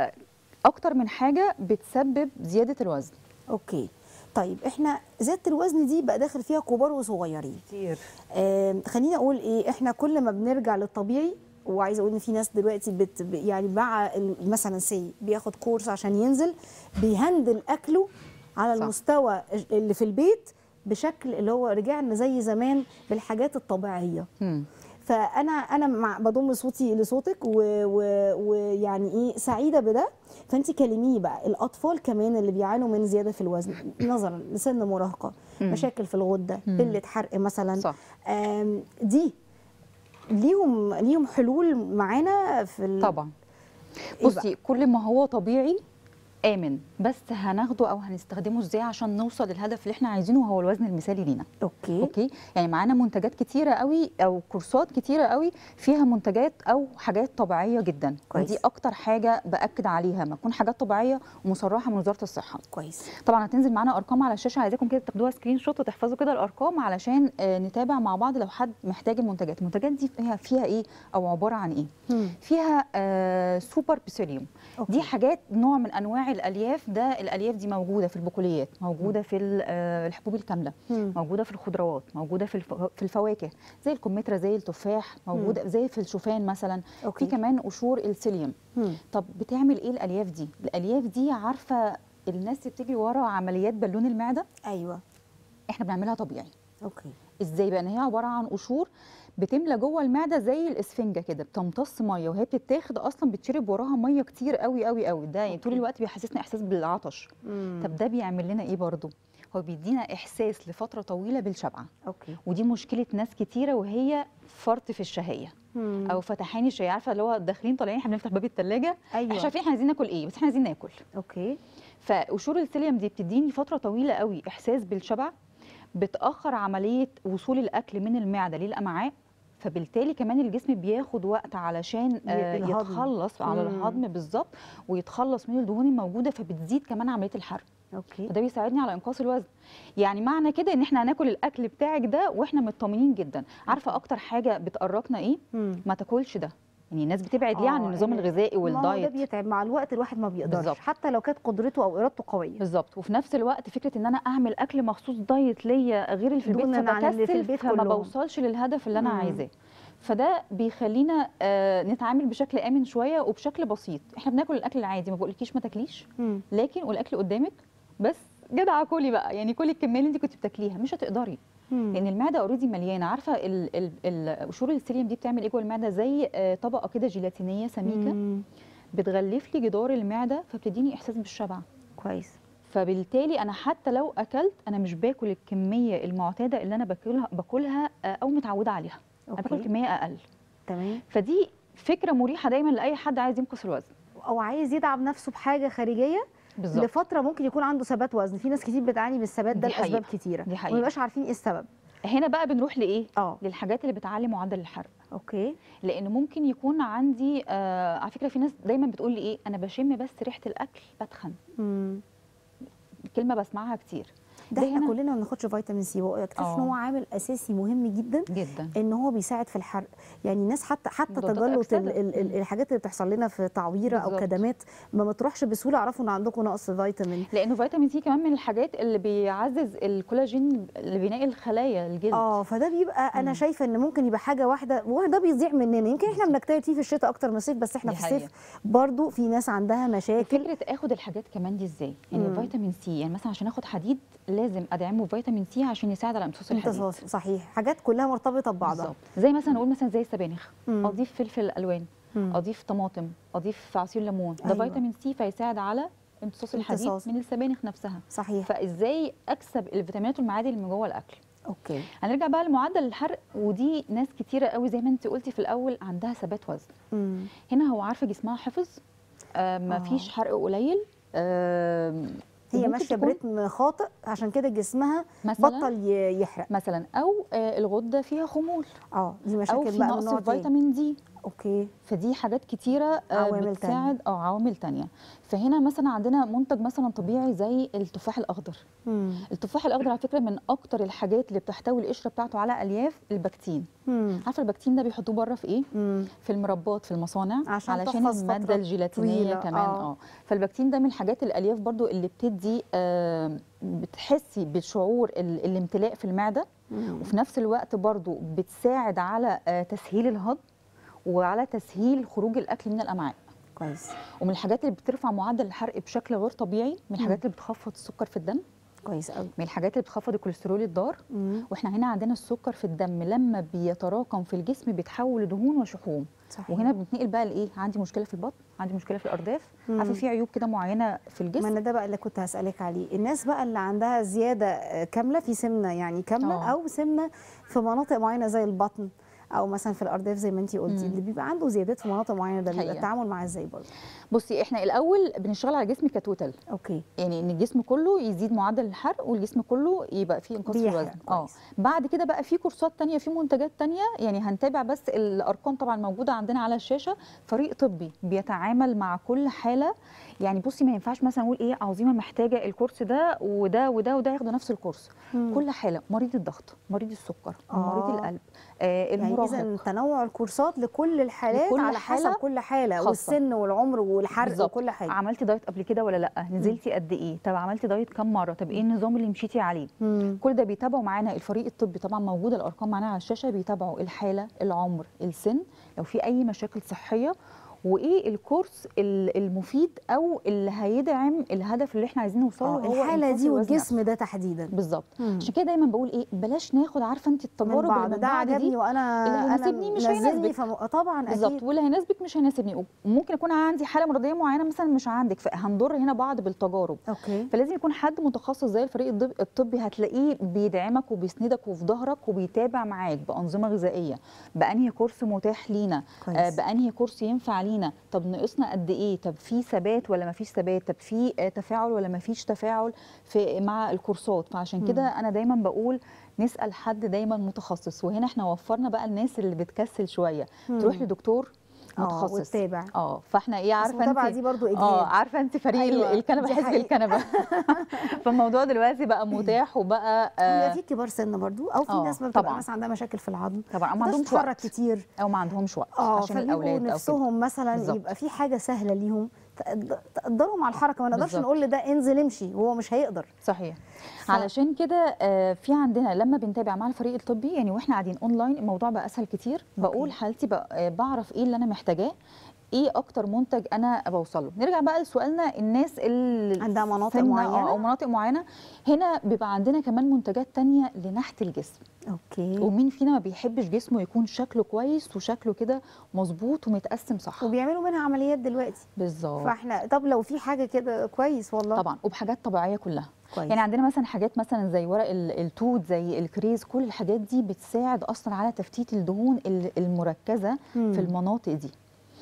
فاكتر من حاجه بتسبب زياده الوزن اوكي طيب احنا زياده الوزن دي بقى داخل فيها كبار وصغيرين كتير آم، خليني اقول ايه احنا كل ما بنرجع للطبيعي وعايزه اقول ان في ناس دلوقتي بت ب- يعني مع ال- مثلا سي بياخد كورس عشان ينزل بيهندل اكله على صح. المستوى اللي في البيت بشكل اللي هو رجعنا زي زمان بالحاجات الطبيعيه مم. فانا انا مع بضم صوتي لصوتك و- و- ويعني ايه سعيده بده فانت كلميني بقى الاطفال كمان اللي بيعانوا من زياده في الوزن نظرا لسن مراهقه مم. مشاكل في الغده مم. قله حرق مثلا صح آم، دي ليهم ليهم حلول معانا في ال... طبعا إيه بقى؟ بصي كل ما هو طبيعي امن بس هناخده او هنستخدمه ازاي عشان نوصل للهدف اللي احنا عايزينه وهو الوزن المثالي لينا اوكي اوكي يعني معانا منتجات كتيره قوي او كورسات كتيره قوي فيها منتجات او حاجات طبيعيه جدا كويس. ودي اكتر حاجه باكد عليها ما تكون حاجات طبيعيه ومصرحه من وزاره الصحه كويس طبعا هتنزل معانا ارقام على الشاشه عايزاكم كده تاخدوها سكرين شوت وتحفظوا كده الارقام علشان آه، نتابع مع بعض لو حد محتاج المنتجات المنتجات دي فيها فيها ايه او عباره عن ايه مم. فيها آه سوبر بيسيليوم أوكي. دي حاجات نوع من انواع الالياف ده الالياف دي موجوده في البقوليات موجوده في ال- آه، الحبوب الكامله مم. موجوده في الخضروات موجوده في الف- في الفواكه زي الكمثرى زي التفاح موجوده زي في الشوفان مثلا أوكي. في كمان قشور السيليوم مم. طب بتعمل ايه الالياف دي الالياف دي عارفه الناس اللي بتجري ورا عمليات بالون المعده ايوه احنا بنعملها طبيعي اوكي ازاي بقى ان هي عباره عن قشور بتملى جوه المعده زي الاسفنجه كده بتمتص ميه وهي بتتاخد اصلا بتشرب وراها ميه كتير قوي قوي قوي ده يعني طول أوكي. الوقت بيحسسنا احساس بالعطش مم. طب ده بيعمل لنا ايه برضو هو بيدينا احساس لفتره طويله بالشبع اوكي ودي مشكله ناس كتيره وهي فرط في الشهيه مم. او فتحاني الشهيه عارفه اللي هو داخلين طالعين احنا بنفتح باب الثلاجه احنا ايوه مش عارفين احنا عايزين ناكل ايه بس احنا عايزين ناكل اوكي فقشور السيليوم دي بتديني فتره طويله قوي احساس بالشبع بتاخر عمليه وصول الاكل من المعده للامعاء فبالتالي كمان الجسم بياخد وقت علشان آه، الهضم. يتخلص على مم. الهضم بالظبط ويتخلص من الدهون الموجوده فبتزيد كمان عمليه الحرق اوكي فده بيساعدني على انقاص الوزن يعني معنى كده ان احنا هناكل الاكل بتاعك ده واحنا مطمنين جدا عارفه اكتر حاجه بتقرقنا ايه مم. ما تاكلش ده يعني الناس بتبعد ليه عن آه، النظام إن- الغذائي ما هو ده والدايت بيتعب مع الوقت الواحد ما بيقدرش بالظبط. حتى لو كانت قدرته او ارادته قويه بالظبط وفي نفس الوقت فكره ان انا اعمل اكل مخصوص دايت ليا غير اللي في البيت دونا عن اللي في فبكسل البيت فما كلهم. بوصلش للهدف اللي انا مم. عايزاه فده بيخلينا آه نتعامل بشكل امن شويه وبشكل بسيط احنا بناكل الاكل العادي ما بقولكيش ما تاكليش مم. لكن والاكل قدامك بس جدعه كلي بقى يعني كلي الكميه اللي انت كنت بتاكليها مش هتقدري مم. لان المعده اوريدي مليانه عارفه ال- ال- ال- قشور السيليوم دي بتعمل ايه جوه المعده زي آه، طبقه كده جيلاتينيه سميكه مم. بتغلف لي جدار المعده فبتديني احساس بالشبع كويس فبالتالي انا حتى لو اكلت انا مش باكل الكميه المعتاده اللي انا باكلها باكلها آه، او متعوده عليها انا باكل اوكي كميه اقل تمام فدي فكره مريحه دايما لاي حد عايز ينقص الوزن او عايز يدعم نفسه بحاجه خارجيه بالظبط لفتره ممكن يكون عنده ثبات وزن في ناس كتير بتعاني من الثبات ده دي لاسباب حقيقة. كتيره دي حقيقة. وما يبقاش عارفين ايه السبب هنا بقى بنروح لايه اه للحاجات اللي بتعلي معدل الحرق اوكي لان ممكن يكون عندي آه على فكره في ناس دايما بتقول لي ايه انا بشم بس ريحه الاكل بتخن مم. كلمه بسمعها كتير ده ده احنا هنا- كلنا ما بناخدش فيتامين سي واكتشف ان آه. هو عامل اساسي مهم جدا جدا ان هو بيساعد في الحرق يعني الناس حتى حتى مضادات تجلط ال أكسدة. ال ال الحاجات اللي بتحصل لنا في تعويره او بالظبط. كدمات ما بتروحش بسهوله اعرفوا ان عندكم نقص فيتامين لانه فيتامين سي كمان من الحاجات اللي بيعزز الكولاجين لبناء الخلايا الجلد اه فده بيبقى انا مم. شايفه ان ممكن يبقى حاجه واحده وده بيضيع مننا يمكن احنا بنجتهد فيه في الشتاء اكتر من الصيف بس احنا دي في الصيف حقيقة. برضو في ناس عندها مشاكل فكره اخد الحاجات كمان دي ازاي يعني مم. الفيتامين سي يعني مثلا عشان اخد حديد لازم ادعمه بفيتامين سي عشان يساعد على امتصاص الحديد امتصاص صحيح حاجات كلها مرتبطه ببعضها بالظبط زي مثلا نقول مثلا زي السبانخ مم. اضيف فلفل الوان مم. اضيف طماطم اضيف عصير ليمون ده أيوة. فيتامين سي فيساعد على امتصاص الحديد امتصاص. من السبانخ نفسها صحيح فازاي اكسب الفيتامينات والمعادن اللي من جوه الاكل اوكي هنرجع بقى لمعدل الحرق ودي ناس كتيره قوي زي ما انت قلتي في الاول عندها ثبات وزن مم. هنا هو عارفه جسمها حفظ آه ما آه. فيش حرق قليل آه هي وممكن ماشيه تكون برتم خاطئ عشان كده جسمها مثلا بطل ي- يحرق مثلا او آه الغده فيها خمول اه دي او مشاكل في بقى من نقص نوع في تاني فيتامين دي اوكي فدي حاجات كتيره آه، عوامل بتساعد اه عوامل تانية فهنا مثلا عندنا منتج مثلا طبيعي زي التفاح الاخضر مم. التفاح الاخضر على فكره من اكتر الحاجات اللي بتحتوي القشره بتاعته على الياف البكتين مم. عارفه البكتين ده بيحطوه بره في ايه مم. في المربات في المصانع عشان علشان تحفظ الماده فترة الجيلاتينيه طويلة، كمان آه. اه فالبكتين ده من الحاجات الالياف برضو اللي بتدي آه بتحسي بشعور ال- الامتلاء في المعده مم. وفي نفس الوقت برضو بتساعد على آه تسهيل الهضم وعلى تسهيل خروج الاكل من الامعاء كويس ومن الحاجات اللي بترفع معدل الحرق بشكل غير طبيعي من الحاجات اللي بتخفض السكر في الدم كويس قوي من الحاجات اللي بتخفض الكوليسترول الضار مم. واحنا هنا عندنا السكر في الدم لما بيتراكم في الجسم بيتحول لدهون وشحوم صحيح وهنا بنتنقل بقى لايه عندي مشكله في البطن عندي مشكله في الارداف مم. عارفه في عيوب كده معينه في ما الجسم انا ده بقى اللي كنت هسألك عليه الناس بقى اللي عندها زيادة آه، كاملة في سمنة يعني كاملة آه. أو سمنة في مناطق معينة زي البطن أو مثلا في الأرداف زي ما أنتي قلتي مم. اللي بيبقى عنده زيادات في مناطق معينة ده بيبقى حقيقة. التعامل معاه ازاي برضه بصي احنا الاول بنشتغل على الجسم كتوتال أوكي يعني ان الجسم كله يزيد معدل الحرق والجسم كله يبقى فيه انقاص في بيحرق الوزن اه كويس. بعد كده بقى في كورسات تانية في منتجات تانية يعني هنتابع بس الارقام طبعا موجوده عندنا على الشاشه فريق طبي بيتعامل مع كل حاله يعني بصي ما ينفعش مثلا نقول ايه عظيمه محتاجه الكورس ده وده وده وده ياخدوا نفس الكورس مم. كل حاله مريض الضغط مريض السكر آه. مريض القلب آه يعني المراهق إذا تنوع الكورسات لكل الحالات لكل على حسب حالة كل حالة خاصة. والسن والعمر والحرق بالظبط. وكل حاجة عملتي دايت قبل كده ولا لا نزلتي قد ايه طب عملتي دايت كم مره طب ايه النظام اللي مشيتي عليه مم. كل ده بيتابعوا معانا الفريق الطبي طبعا موجوده الارقام معانا على الشاشه بيتابعوا الحاله العمر السن لو في اي مشاكل صحيه وايه الكورس ال- المفيد او اللي هيدعم الهدف اللي احنا عايزين نوصله آه، هو الحالة إنقاص دي الوزن والجسم نفسه. ده تحديدا بالظبط مم. عشان كده دايما بقول ايه بلاش ناخد عارفه انت من التجارب اللي بعض من ده بعض عجبني دي وانا اللي انا هيناسبني مش نزلني هيناسبك. فم... آه طبعا بالظبط اكيد واللي هيناسبك مش هيناسبني ممكن يكون عندي حاله مرضيه معينه مثلا مش عندك فهنضر هنا بعض بالتجارب اوكي فلازم يكون حد متخصص زي الفريق الطب- الطبي هتلاقيه بيدعمك وبيسندك وفي ظهرك وبيتابع معاك بانظمه غذائيه بانهي كورس متاح لينا آه كويس بانهي كورس ينفع لينا طب ناقصنا قد ايه طب في ثبات ولا ما فيش ثبات طب في آه تفاعل ولا ما فيش تفاعل في مع الكورسات فعشان كده انا دايما بقول نسال حد دايما متخصص وهنا احنا وفرنا بقى الناس اللي بتكسل شويه تروح مم. لدكتور آه، متخصص وتتابع. اه فاحنا ايه بس عارفه المتابعة انت دي برضو اجهاد اه عارفه انت فريق أيوة، أيوة الكنبه دي حزب حقيقة. الكنبه فالموضوع دلوقتي بقى متاح وبقى بيبقى آه في كبار سن برضو او في آه، ناس ما بتبقى طبعاً. مثلا عندها مشاكل في العظم طبعا ما ما عندهمش تتحرك وقت كتير او ما عندهمش وقت اه عشان فبيبقوا الاولاد او كده نفسهم مثلا بالظبط. يبقى في حاجه سهله ليهم تقد- تقدرهم على الحركه ما نقدرش بالظبط. نقول لده انزل امشي وهو مش هيقدر صحيح ف- علشان كده آه، في عندنا لما بنتابع مع الفريق الطبي يعني واحنا قاعدين اونلاين الموضوع بقى اسهل كتير بقول حالتي بقى آه، بعرف ايه اللي انا محتاجاه ايه اكتر منتج انا بوصله نرجع بقى لسؤالنا الناس اللي عندها مناطق سمنة، معينة؟ آه، او مناطق معينه هنا بيبقى عندنا كمان منتجات تانية لنحت الجسم اوكي ومين فينا ما بيحبش جسمه يكون شكله كويس وشكله كده مظبوط ومتقسم صح وبيعملوا منها عمليات دلوقتي بالظبط فاحنا طب لو في حاجه كده كويس والله طبعا وبحاجات طبيعيه كلها كويس يعني عندنا مثلا حاجات مثلا زي ورق ال- التوت زي الكريز كل الحاجات دي بتساعد اصلا على تفتيت الدهون ال- المركزه مم. في المناطق دي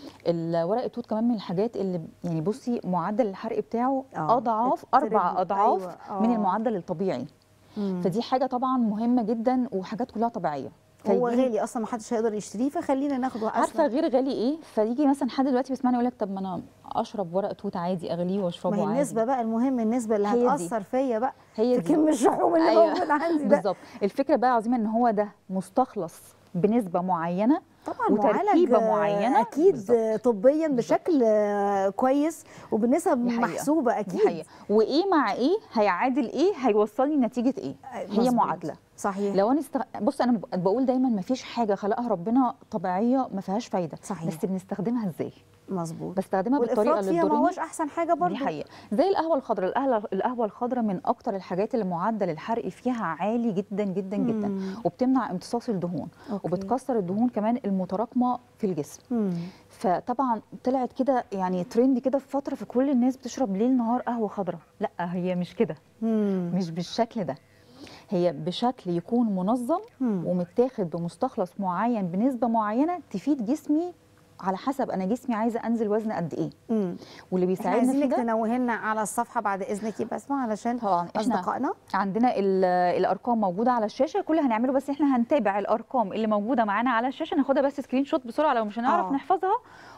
الورق التوت كمان من الحاجات اللي يعني بصي معدل الحرق بتاعه آه، اضعاف التريبل، اربع اضعاف أيوة، آه. من المعدل الطبيعي مم. فدي حاجه طبعا مهمه جدا وحاجات كلها طبيعيه هو فيجي- غالي اصلا ما حدش هيقدر يشتريه فخلينا ناخده عارفه غير غالي ايه فيجي مثلا حد دلوقتي بيسمعني يقول لك طب ما انا اشرب ورق توت عادي اغليه ما واشربه هي عادي النسبه بقى المهم النسبه اللي هي دي. هتاثر فيا بقى هي في دي كم الشحوم اللي أيوة. موجود عندي ده بالظبط الفكره بقى عظيمه ان هو ده مستخلص بنسبه معينه طبعا وتركيبة معالج، آه، معينة. اكيد بالظبط. آه، طبيا بشكل آه، كويس وبنسب دي حقيقة. محسوبه دي اكيد حقيقه وايه مع ايه هيعادل ايه هيوصلني لنتيجه ايه هي مظبوط. معادله صحيح لو انا استغ... بص انا ب- بقول دايما ما فيش حاجه خلقها ربنا طبيعيه ما فيهاش فايده صحيح. بس بنستخدمها ازاي مظبوط بستخدمها بالطريقه والافراط اللي فيها ما تضرني هوش احسن حاجه برضه دي حقيقه زي القهوه الخضراء القهوه القهوه الخضراء من اكتر الحاجات اللي معدل الحرق فيها عالي جدا جدا جدا مم. وبتمنع امتصاص الدهون أوكي. وبتكسر الدهون كمان المتراكمه في الجسم مم. فطبعا طلعت كده يعني ترند كده في فتره في كل الناس بتشرب ليل نهار قهوه خضراء لا هي مش كده مم. مش بالشكل ده هي بشكل يكون منظم مم. ومتاخد بمستخلص معين بنسبه معينه تفيد جسمي على حسب انا جسمي عايزه انزل وزن قد ايه مم. واللي احنا بيساعدنا في عايزينك ده تنوهي لنا على الصفحه بعد اذنك يا بسمه علشان طبعا احنا اصدقائنا عندنا ال- الارقام موجوده على الشاشه كل اللي هنعمله بس احنا هنتابع الارقام اللي موجوده معانا على الشاشه ناخدها بس سكرين شوت بسرعه لو مش هنعرف آه. نحفظها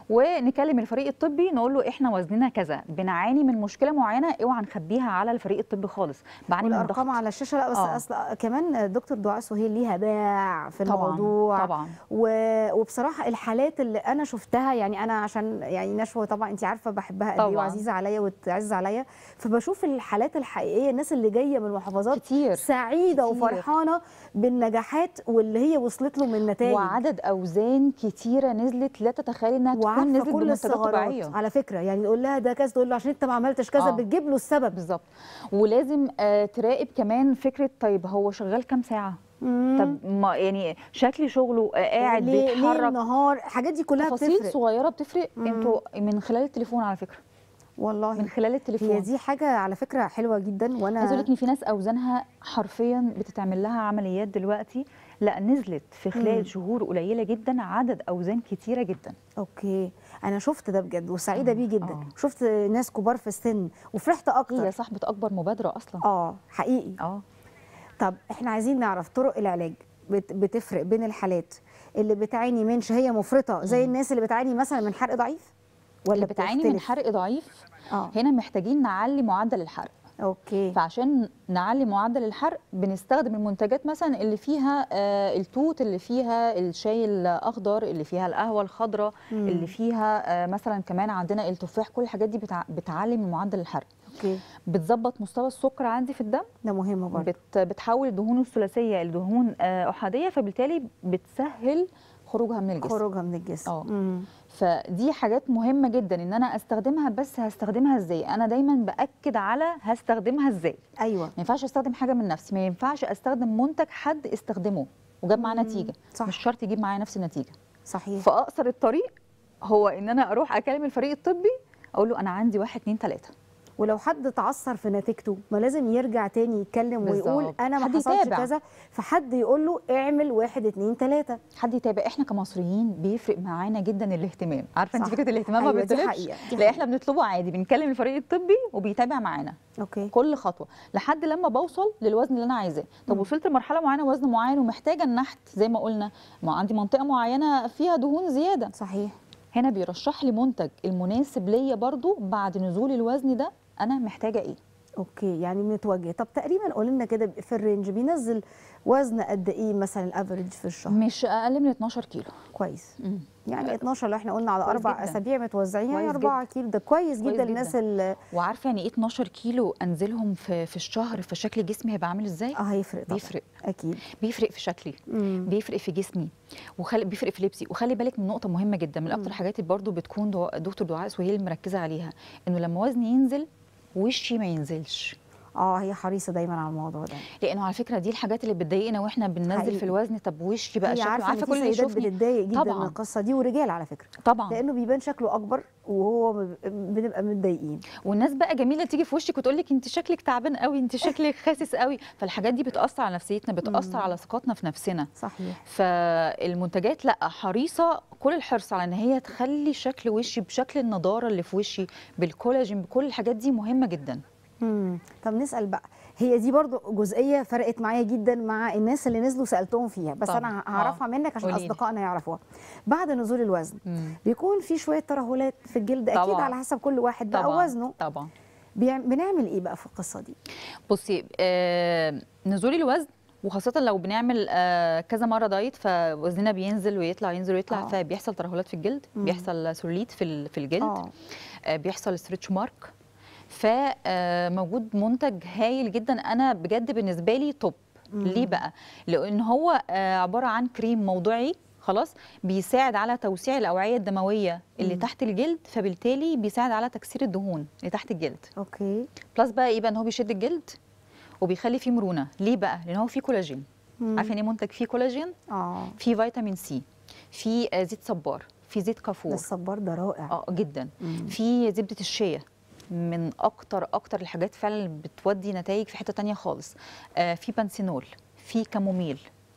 ونكلم الفريق الطبي نقول له احنا وزننا كذا بنعاني من مشكله معينه اوعى نخبيها على الفريق الطبي خالص بعاني من ضغط والارقام على الشاشه لا بس آه. اصل كمان دكتور دعاء سهيل ليها باع في طبعا الموضوع طبعا و... وبصراحه الحالات اللي انا شفتها يعني انا عشان يعني نشوه طبعا انت عارفه بحبها قد ايه طبعاً. وعزيزه عليا وتعز عليا فبشوف الحالات الحقيقيه الناس اللي جايه من المحافظات كتير سعيده كتير. وفرحانه بالنجاحات واللي هي وصلت له من نتائج وعدد اوزان كتيره نزلت لا تتخيلي انها تكون وعارفه نزلت كل بمنتجات الثغرات طبيعيه على فكره يعني نقول لها ده كذا تقول له عشان انت ما عملتش كذا آه. بتجيب له السبب بالظبط ولازم آه تراقب كمان فكره طيب هو شغال كام ساعه مم. طب ما يعني شكل شغله آه قاعد ليه ليه بيتحرك النهار الحاجات دي كلها تفاصيل بتفرق صغيره بتفرق مم. انتوا من خلال التليفون على فكره والله من خلال التليفون هي دي حاجه على فكره حلوه جدا وانا عايزه اقول لك ان في ناس اوزانها حرفيا بتتعمل لها عمليات دلوقتي لا نزلت في خلال مم. شهور قليله جدا عدد اوزان كتيره جدا اوكي انا شفت ده بجد وسعيده آه، بيه جدا آه. شفت ناس كبار في السن وفرحت اكتر هي صاحبه اكبر مبادره اصلا اه حقيقي اه طب احنا عايزين نعرف طرق العلاج بت- بتفرق بين الحالات اللي بتعاني من شهيه مفرطه زي مم. الناس اللي بتعاني مثلا من حرق ضعيف ولا اللي بتعاني من بتختلف؟ حرق ضعيف اه هنا محتاجين نعلي معدل الحرق اوكي فعشان نعلي معدل الحرق بنستخدم المنتجات مثلا اللي فيها آه التوت اللي فيها الشاي الاخضر اللي فيها القهوه الخضراء مم. اللي فيها آه مثلا كمان عندنا التفاح كل الحاجات دي بتع... بتعلي من معدل الحرق اوكي بتظبط مستوى السكر عندي في الدم ده مهم برضه بت... بتحول الدهون الثلاثيه لدهون آه احاديه فبالتالي بتسهل خروجها من الجسم خروجها من الجسم آه. مم. فدي حاجات مهمه جدا ان انا استخدمها بس هستخدمها ازاي انا دايما باكد على هستخدمها ازاي ايوه ما ينفعش استخدم حاجه من نفسي ما ينفعش استخدم منتج حد استخدمه وجاب معاه مم. نتيجه صح. مش شرط يجيب معايا نفس النتيجه صحيح فاقصر الطريق هو ان انا اروح اكلم الفريق الطبي اقول له انا عندي واحد اتنين تلاته ولو حد تعثر في نتيجته ما لازم يرجع تاني يتكلم ويقول بالظبط. انا ما حد حصلش يتابع. كذا فحد يقول له اعمل واحد اتنين تلاته حد يتابع احنا كمصريين بيفرق معانا جدا الاهتمام عارفه انت صح. فكره الاهتمام ما أيوة، دي بيطلبش حقيقة، دي لا احنا بنطلبه عادي بنكلم الفريق الطبي وبيتابع معانا اوكي كل خطوه لحد لما بوصل للوزن اللي انا عايزاه طب مم. وصلت لمرحله معينه وزن معين ومحتاجه النحت زي ما قلنا ما عندي منطقه معينه فيها دهون زياده صحيح هنا بيرشح لي منتج المناسب ليا برضو بعد نزول الوزن ده انا محتاجه ايه اوكي يعني بنتوجه طب تقريبا قول لنا كده في الرينج بينزل وزن قد ايه مثلا الافريج في الشهر مش اقل من 12 كيلو كويس مم. يعني 12 لو احنا قلنا على كويس اربع جداً. اسابيع متوزعين يعني كويس 4 كيلو ده كويس كويس جدا جداً. الناس اللي وعارفه يعني ايه 12 كيلو انزلهم في في الشهر فشكل جسمي هيبقى عامل ازاي اه هيفرق طبعا بيفرق اكيد بيفرق في شكلي مم. بيفرق في جسمي وخلي بيفرق في لبسي وخلي بالك من نقطه مهمه جدا من مم. اكتر الحاجات اللي برضو بتكون دعاء دكتور دعاء سهيل مركزه عليها انه لما وزني ينزل وشي ما ينزلش اه هي حريصه دايما على الموضوع ده لانه على فكره دي الحاجات اللي بتضايقنا واحنا بننزل حقيقي. في الوزن طب وشي بقى هي شكله عارفه, عارفه ان كل في اللي سيدات يشوفني بتتضايق جدا طبعاً. من القصه دي ورجال على فكره طبعا لانه بيبان شكله اكبر وهو م- بنبقى متضايقين والناس بقى جميله تيجي في وشك وتقول لك انت شكلك تعبان قوي انت شكلك خاسس قوي فالحاجات دي بتاثر على نفسيتنا بتاثر مم. على ثقتنا في نفسنا صحيح فالمنتجات لا حريصه كل الحرص على ان هي تخلي شكل وشي بشكل النضاره اللي في وشي بالكولاجين بكل الحاجات دي مهمه جدا مم. طب نسال بقى هي دي برضو جزئيه فرقت معايا جدا مع الناس اللي نزلوا سالتهم فيها بس طبعاً. انا هعرفها منك عشان قوليلي. اصدقائنا يعرفوها بعد نزول الوزن بيكون في شويه ترهلات في الجلد اكيد طبعاً. على حسب كل واحد بقى طبعا وزنه طبعا بيعم- بنعمل ايه بقى في القصه دي بصي آه نزول الوزن وخاصة لو بنعمل آه كذا مرة دايت فوزننا بينزل ويطلع ينزل ويطلع آه. فبيحصل ترهلات في الجلد مم. بيحصل سوليت في ال- في الجلد اه آه بيحصل ستريتش مارك فموجود منتج هايل جدا انا بجد بالنسبه لي توب مم. ليه بقى لان هو آه عباره عن كريم موضعي خلاص بيساعد على توسيع الاوعيه الدمويه اللي مم. تحت الجلد فبالتالي بيساعد على تكسير الدهون اللي تحت الجلد اوكي بلس بقى ايه بقى ان هو بيشد الجلد وبيخلي فيه مرونه ليه بقى لان هو فيه كولاجين مم. عارفه يعني ايه منتج فيه كولاجين اه فيه فيتامين سي فيه آه، زيت صبار فيه زيت ده كافور الصبار ده رائع اه جدا مم. في زبده الشيا من اكتر اكتر الحاجات فعلا اللي بتودي نتائج في حته تانية خالص آه في بانسينول في كاموميل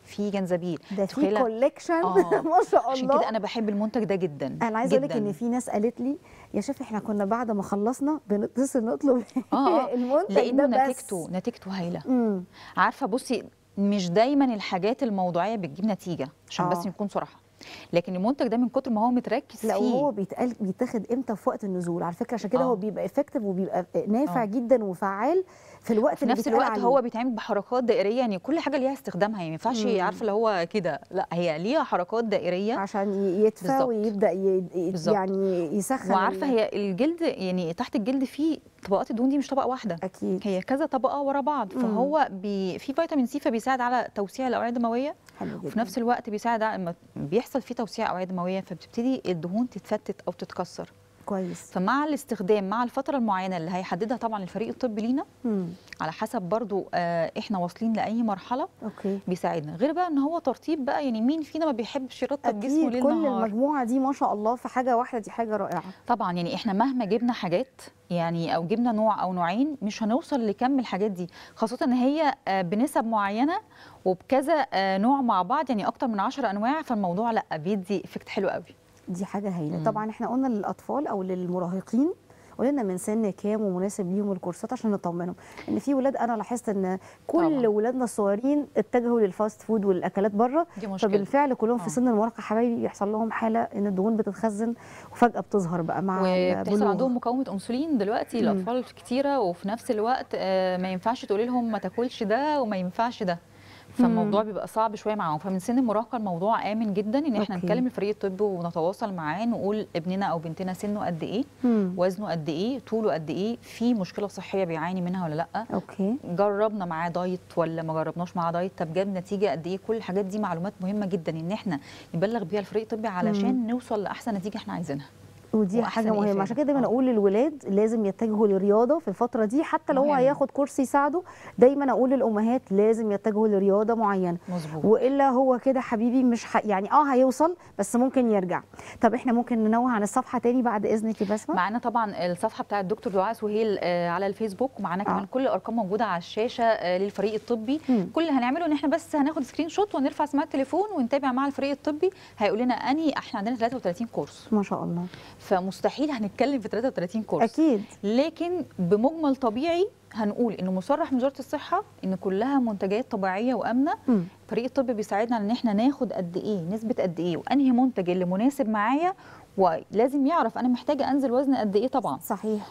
فيه جنزبيل ده في تخيلة- كوليكشن آه. ما شاء عشان الله كده انا بحب المنتج ده جدا انا عايزه اقول لك جداً. ان في ناس قالت لي يا شيف احنا كنا بعد ما خلصنا بنتصل نطلب آه، آه. المنتج لانه ده بس نتيجته نتيجته هايله امم عارفه بصي مش دايما الحاجات الموضوعيه بتجيب نتيجه عشان آه. بس نكون صراحه لكن المنتج ده من كتر ما هو متركز لا فيه وهو بيتقال بيتاخد امتى في وقت النزول على فكره عشان كده آه. هو بيبقى افكتيف وبيبقى نافع آه. جدا وفعال في الوقت في اللي نفس بيتقال الوقت عليه. هو بيتعمل بحركات دائريه يعني كل حاجه ليها استخدامها يعني ما ينفعش مم. عارفه اللي هو كده لا هي ليها حركات دائريه عشان ي- يدفى بالظبط. ويبدا ي... ي- بالظبط. يعني يسخن وعارفه ال- هي الجلد يعني تحت الجلد فيه طبقات الدهون دي مش طبقه واحده اكيد هي كذا طبقه ورا بعض مم. فهو بي في فيتامين سي فبيساعد على توسيع الاوعيه الدمويه حلو جدا وفي نفس الوقت بيساعد على لما بيحصل فيه توسيع اوعيه دمويه فبتبتدي الدهون تتفتت او تتكسر كويس فمع الاستخدام مع الفتره المعينه اللي هيحددها طبعا الفريق الطبي لينا مم. على حسب برضو آه احنا واصلين لاي مرحله اوكي بيساعدنا غير بقى ان هو ترطيب بقى يعني مين فينا ما بيحبش يرطب جسمه اكيد ليل كل نهار المجموعه دي ما شاء الله في حاجه واحده دي حاجه رائعه طبعا يعني احنا مهما جبنا حاجات يعني او جبنا نوع او نوعين مش هنوصل لكم الحاجات دي خاصه ان هي آه، بنسب معينه وبكذا آه، نوع مع بعض يعني اكتر من 10 انواع فالموضوع لا بيدي افكت حلو قوي دي حاجه هايله مم. طبعا احنا قلنا للاطفال او للمراهقين قلنا من سن كام ومناسب ليهم الكورسات عشان نطمنهم ان في ولاد انا لاحظت ان كل طبعاً. ولادنا الصغيرين اتجهوا للفاست فود والاكلات بره دي مشكله فبالفعل كلهم في آه. سن المراهقه حبايبي بيحصل لهم حاله ان الدهون بتتخزن وفجاه بتظهر بقى مع وبتحصل البلوغ. عندهم مقاومه انسولين دلوقتي مم. الاطفال كتيره وفي نفس الوقت آه، ما ينفعش تقولي لهم ما تاكلش ده وما ينفعش ده فالموضوع بيبقى صعب شويه معاهم فمن سن المراهقه الموضوع امن جدا ان احنا أوكي. نكلم الفريق الطبي ونتواصل معاه نقول ابننا او بنتنا سنه قد ايه مم. وزنه قد ايه طوله قد ايه في مشكله صحيه بيعاني منها ولا لا اوكي جربنا معاه دايت ولا ما جربناش معاه دايت طب جاب نتيجه قد ايه كل الحاجات دي معلومات مهمه جدا ان احنا نبلغ بيها الفريق الطبي علشان نوصل لاحسن نتيجه احنا عايزينها ودي وأحسن حاجه مهمه إفادة. عشان كده دايما آه. اقول للولاد لازم يتجهوا للرياضه في الفتره دي حتى لو هو مهم. هياخد كورس يساعده دايما اقول للامهات لازم يتجهوا لرياضه معينه مظبوط والا هو كده حبيبي مش ح... يعني اه هيوصل بس ممكن يرجع طب احنا ممكن ننوه عن الصفحه تاني بعد اذنك يا بسمه معانا طبعا الصفحه بتاعه الدكتور دعاء سهيل آه، على الفيسبوك ومعانا آه. كمان كل الارقام موجوده على الشاشه آه، للفريق الطبي مم. كل اللي هنعمله ان احنا بس هناخد سكرين شوت ونرفع سماعه التليفون ونتابع مع الفريق الطبي هيقول لنا اني احنا عندنا 33 كورس ما شاء الله فمستحيل هنتكلم في 33 كورس اكيد لكن بمجمل طبيعي هنقول انه مصرح من وزاره الصحه ان كلها منتجات طبيعيه وامنه مم. فريق الطب بيساعدنا على ان احنا ناخد قد ايه نسبه قد ايه وانهي منتج اللي مناسب معايا ولازم يعرف انا محتاجه انزل وزن قد ايه طبعا صحيح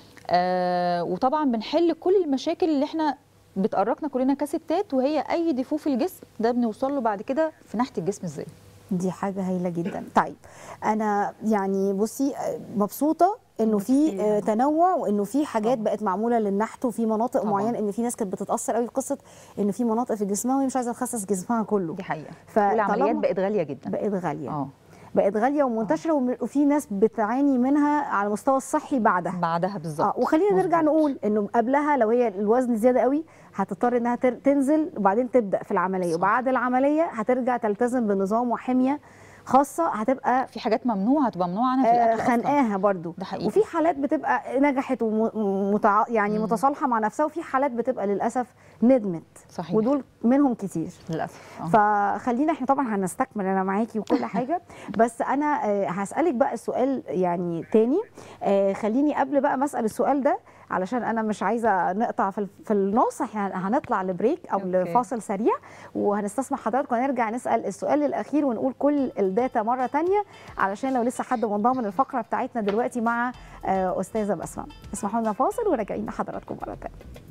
آه وطبعا بنحل كل المشاكل اللي احنا بتقرقنا كلنا كستات وهي اي ديفو في الجسم ده بنوصل له بعد كده في ناحيه الجسم ازاي دي حاجه هايله جدا طيب انا يعني بصي آه، مبسوطه انه في ميرسي. آه، تنوع وانه في حاجات طبعاً. بقت معموله للنحت وفي مناطق طبعاً. معينه ان في ناس كانت بتتاثر قوي بقصه ان في مناطق في جسمها وهي مش عايزه تخسس جسمها كله دي حقيقه فطالما- والعمليات بقت غاليه جدا بقت غاليه اه بقت غاليه ومنتشره وم- وفي ناس بتعاني منها على المستوى الصحي بعدها بعدها بالظبط اه وخلينا نرجع مظبوط. نقول انه قبلها لو هي الوزن زياده قوي هتضطر انها تر- تنزل وبعدين تبدا في العمليه صح. وبعد العمليه هترجع تلتزم بنظام وحميه خاصه هتبقى في حاجات ممنوعه هتبقى ممنوعه عنها في آه، الاكل أصلاً. خانقاها برضو ده حقيقي. وفي حالات بتبقى نجحت ومتع... يعني مم. متصالحه مع نفسها وفي حالات بتبقى للاسف ندمت صحيح ودول منهم كتير للاسف آه. فخلينا احنا طبعا هنستكمل انا معاكي وكل حاجه بس انا آه، هسالك بقى السؤال يعني تاني آه، خليني قبل بقى ما اسال السؤال ده علشان انا مش عايزه نقطع في ال- في النص احنا هنطلع لبريك او أوكي. لفاصل سريع وهنستسمح حضراتكم ونرجع نسال السؤال الاخير ونقول كل الداتا مره تانية علشان لو لسه حد منضم للفقره بتاعتنا دلوقتي مع آه، استاذه بسمه اسمحوا لنا فاصل وراجعين لحضراتكم مره تانية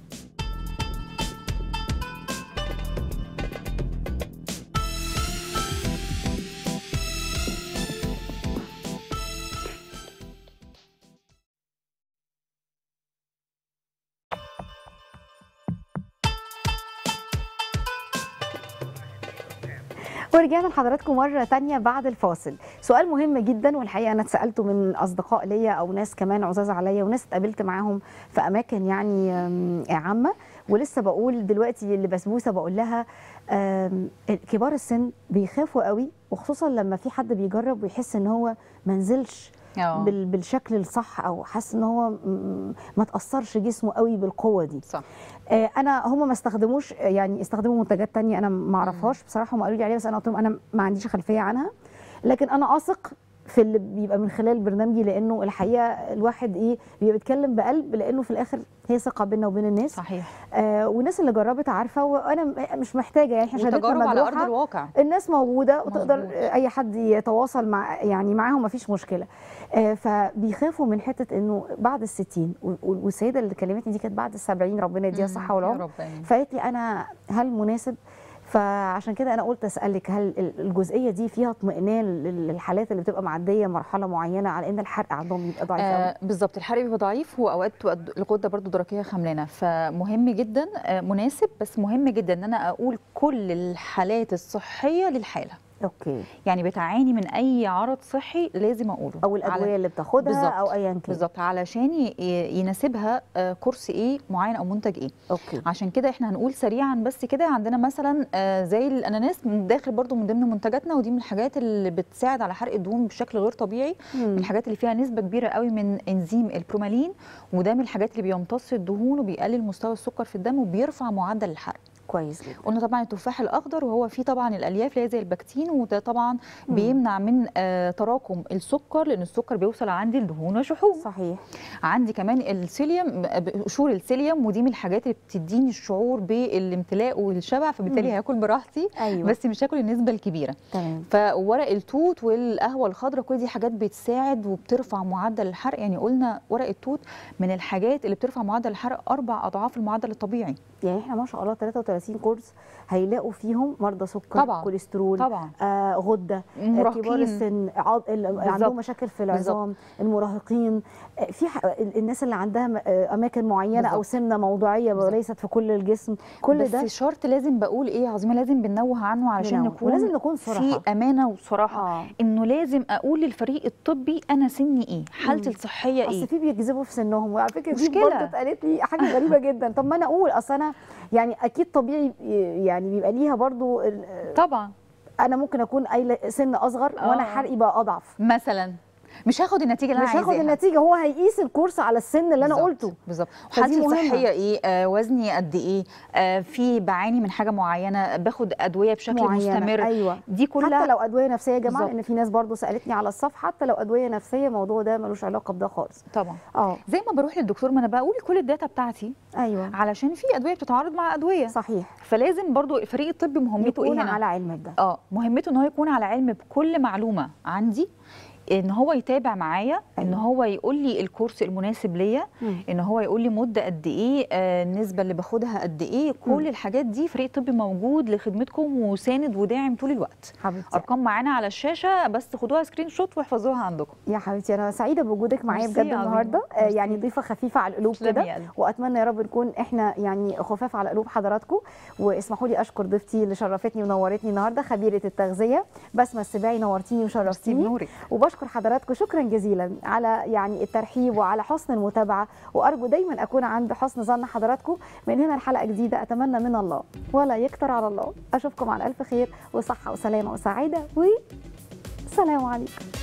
ورجعنا لحضراتكم مرة تانية بعد الفاصل سؤال مهم جدا والحقيقة أنا اتسألته من أصدقاء ليا أو ناس كمان عزاز عليا وناس اتقابلت معاهم في أماكن يعني آم، عامة ولسه بقول دلوقتي لبسبوسة بقول لها آم، كبار السن بيخافوا قوي وخصوصا لما في حد بيجرب ويحس ان هو منزلش اه بال- بالشكل الصح او حاسس ان هو م- ما تاثرش جسمه قوي بالقوه دي صح آه، انا هم ما استخدموش يعني استخدموا منتجات تانية انا ما اعرفهاش بصراحه هم قالوا لي عليها بس انا قلت لهم انا ما عنديش خلفيه عنها لكن انا اثق في اللي بيبقى من خلال برنامجي لانه الحقيقه الواحد ايه بيبقى بيتكلم بقلب لانه في الاخر هي ثقه بيننا وبين الناس صحيح آه والناس اللي جربت عارفه وانا م- مش محتاجه يعني احنا شهادتنا وتجارب على ارض مجروحه الواقع الناس موجوده وتقدر مظبوط. آه، اي حد يتواصل مع يعني معاهم مفيش مشكله آه، فبيخافوا من حته انه بعد الستين وال- والسيده اللي كلمتني دي كانت بعد السبعين ربنا يديها الصحه يا والعمر رب آمين. فقالت لي انا هل مناسب فعشان كده انا قلت اسالك هل ال- الجزئيه دي فيها اطمئنان لل- للحالات اللي بتبقى معديه مرحله معينه على ان الحرق عندهم يبقى ضعيف قوي آه بالظبط الحرق بيبقى ضعيف واوقات بتبقى الد- الغده برضو درقيه خملانه فمهم جدا آه مناسب بس مهم جدا ان انا اقول كل الحالات الصحيه للحاله اوكي يعني بتعاني من اي عرض صحي لازم اقوله او على- الادويه اللي بتاخدها بالظبط. او ايا كان بالظبط علشان ي- ي- يناسبها آه، كورس ايه معين او منتج ايه اوكي عشان كده احنا هنقول سريعا بس كده عندنا مثلا آه، زي الاناناس من داخل برضو من ضمن منتجاتنا ودي من الحاجات اللي بتساعد على حرق الدهون بشكل غير طبيعي من الحاجات اللي فيها نسبه كبيره قوي من انزيم البرومالين وده من الحاجات اللي بيمتص الدهون وبيقلل مستوى السكر في الدم وبيرفع معدل الحرق كويس جدا قلنا طبعا التفاح الاخضر وهو فيه طبعا الالياف اللي هي زي البكتين وده طبعا مم. بيمنع من آه، تراكم السكر لان السكر بيوصل عندي لدهون وشحوم صحيح عندي كمان السيليوم قشور السيليوم ودي من الحاجات اللي بتديني الشعور بالامتلاء والشبع فبالتالي مم. هاكل براحتي ايوه بس مش هاكل النسبه الكبيره تمام فورق التوت والقهوه الخضراء كل دي حاجات بتساعد وبترفع معدل الحرق يعني قلنا ورق التوت من الحاجات اللي بترفع معدل الحرق اربع اضعاف المعدل الطبيعي يعني احنا ما شاء الله 33 كورس هيلاقوا فيهم مرضى سكر طبعاً. كوليسترول طبعا آه غده آه، كبار مراهقين السن عض... ال- بالظبط. عندهم مشاكل في العظام المراهقين آه، في ح... ال- الناس اللي عندها م- آه، اماكن معينه او بالظبط. سمنه موضعيه بالظبط. وليست في كل الجسم كل بس ده شرط لازم بقول ايه يا عظيمه لازم بننوه عنه علشان ننوه. نكون ولازم نكون صراحه في امانه وصراحه اه انه لازم اقول للفريق الطبي انا سني ايه حالتي مم. الصحيه اصل ايه في بيكذبوا في سنهم وعلى فكره دي مشكلة. برضه اتقالت لي حاجه غريبه جدا طب ما انا اقول اصل انا يعني اكيد طبيعي يعني بيبقى ليها برضه ال- طبعا انا ممكن اكون قايله سن اصغر وانا آه. حرقي بقى اضعف مثلا مش هاخد النتيجه اللي مش انا هاخد عايزاها النتيجه هو هيقيس الكورس على السن اللي انا بالظبط، قلته بالظبط فدي حالتي مهمة. الصحيه ايه آه وزني قد ايه آه في بعاني من حاجه معينه باخد ادويه بشكل معينة. مستمر ايوه دي كلها حتى لو ادويه نفسيه يا جماعه بالظبط. لان في ناس برضو سالتني على الصفحه حتى لو ادويه نفسيه الموضوع ده ملوش علاقه بده خالص طبعا اه زي ما بروح للدكتور ما انا بقول كل الداتا بتاعتي ايوه علشان في ادويه بتتعارض مع ادويه صحيح فلازم برضو الفريق الطبي مهمته يكون ايه هنا على علم بده اه مهمته ان هو يكون على علم بكل معلومه عندي ان هو يتابع معايا ان أيوة. هو يقول لي الكورس المناسب ليا مم. ان هو يقول لي مده قد ايه آه، النسبه اللي باخدها قد ايه كل مم. الحاجات دي فريق طبي موجود لخدمتكم وساند وداعم طول الوقت حبيبتي ارقام معانا على الشاشه بس خدوها سكرين شوت واحفظوها عندكم يا حبيبتي انا سعيده بوجودك معايا ميرسي بجد يا عظيمة. النهارده آه، ميرسي. يعني ضيفه خفيفه على القلوب تسلمي كده يا قلبي. واتمنى يا رب نكون احنا يعني خفاف على قلوب حضراتكم واسمحوا لي اشكر ضيفتي اللي شرفتني ونورتني النهارده خبيره التغذيه بسمه السباعي نورتيني ميرسي وشرفتيني بنورك وبشكر حضراتكم شكرا جزيلا على يعني الترحيب وعلى حسن المتابعه وارجو دايما اكون عند حسن ظن حضراتكم من هنا الحلقه جديده اتمنى من الله ولا يكتر على الله اشوفكم على الف خير وصحه وسلامه وسعاده وسلام عليكم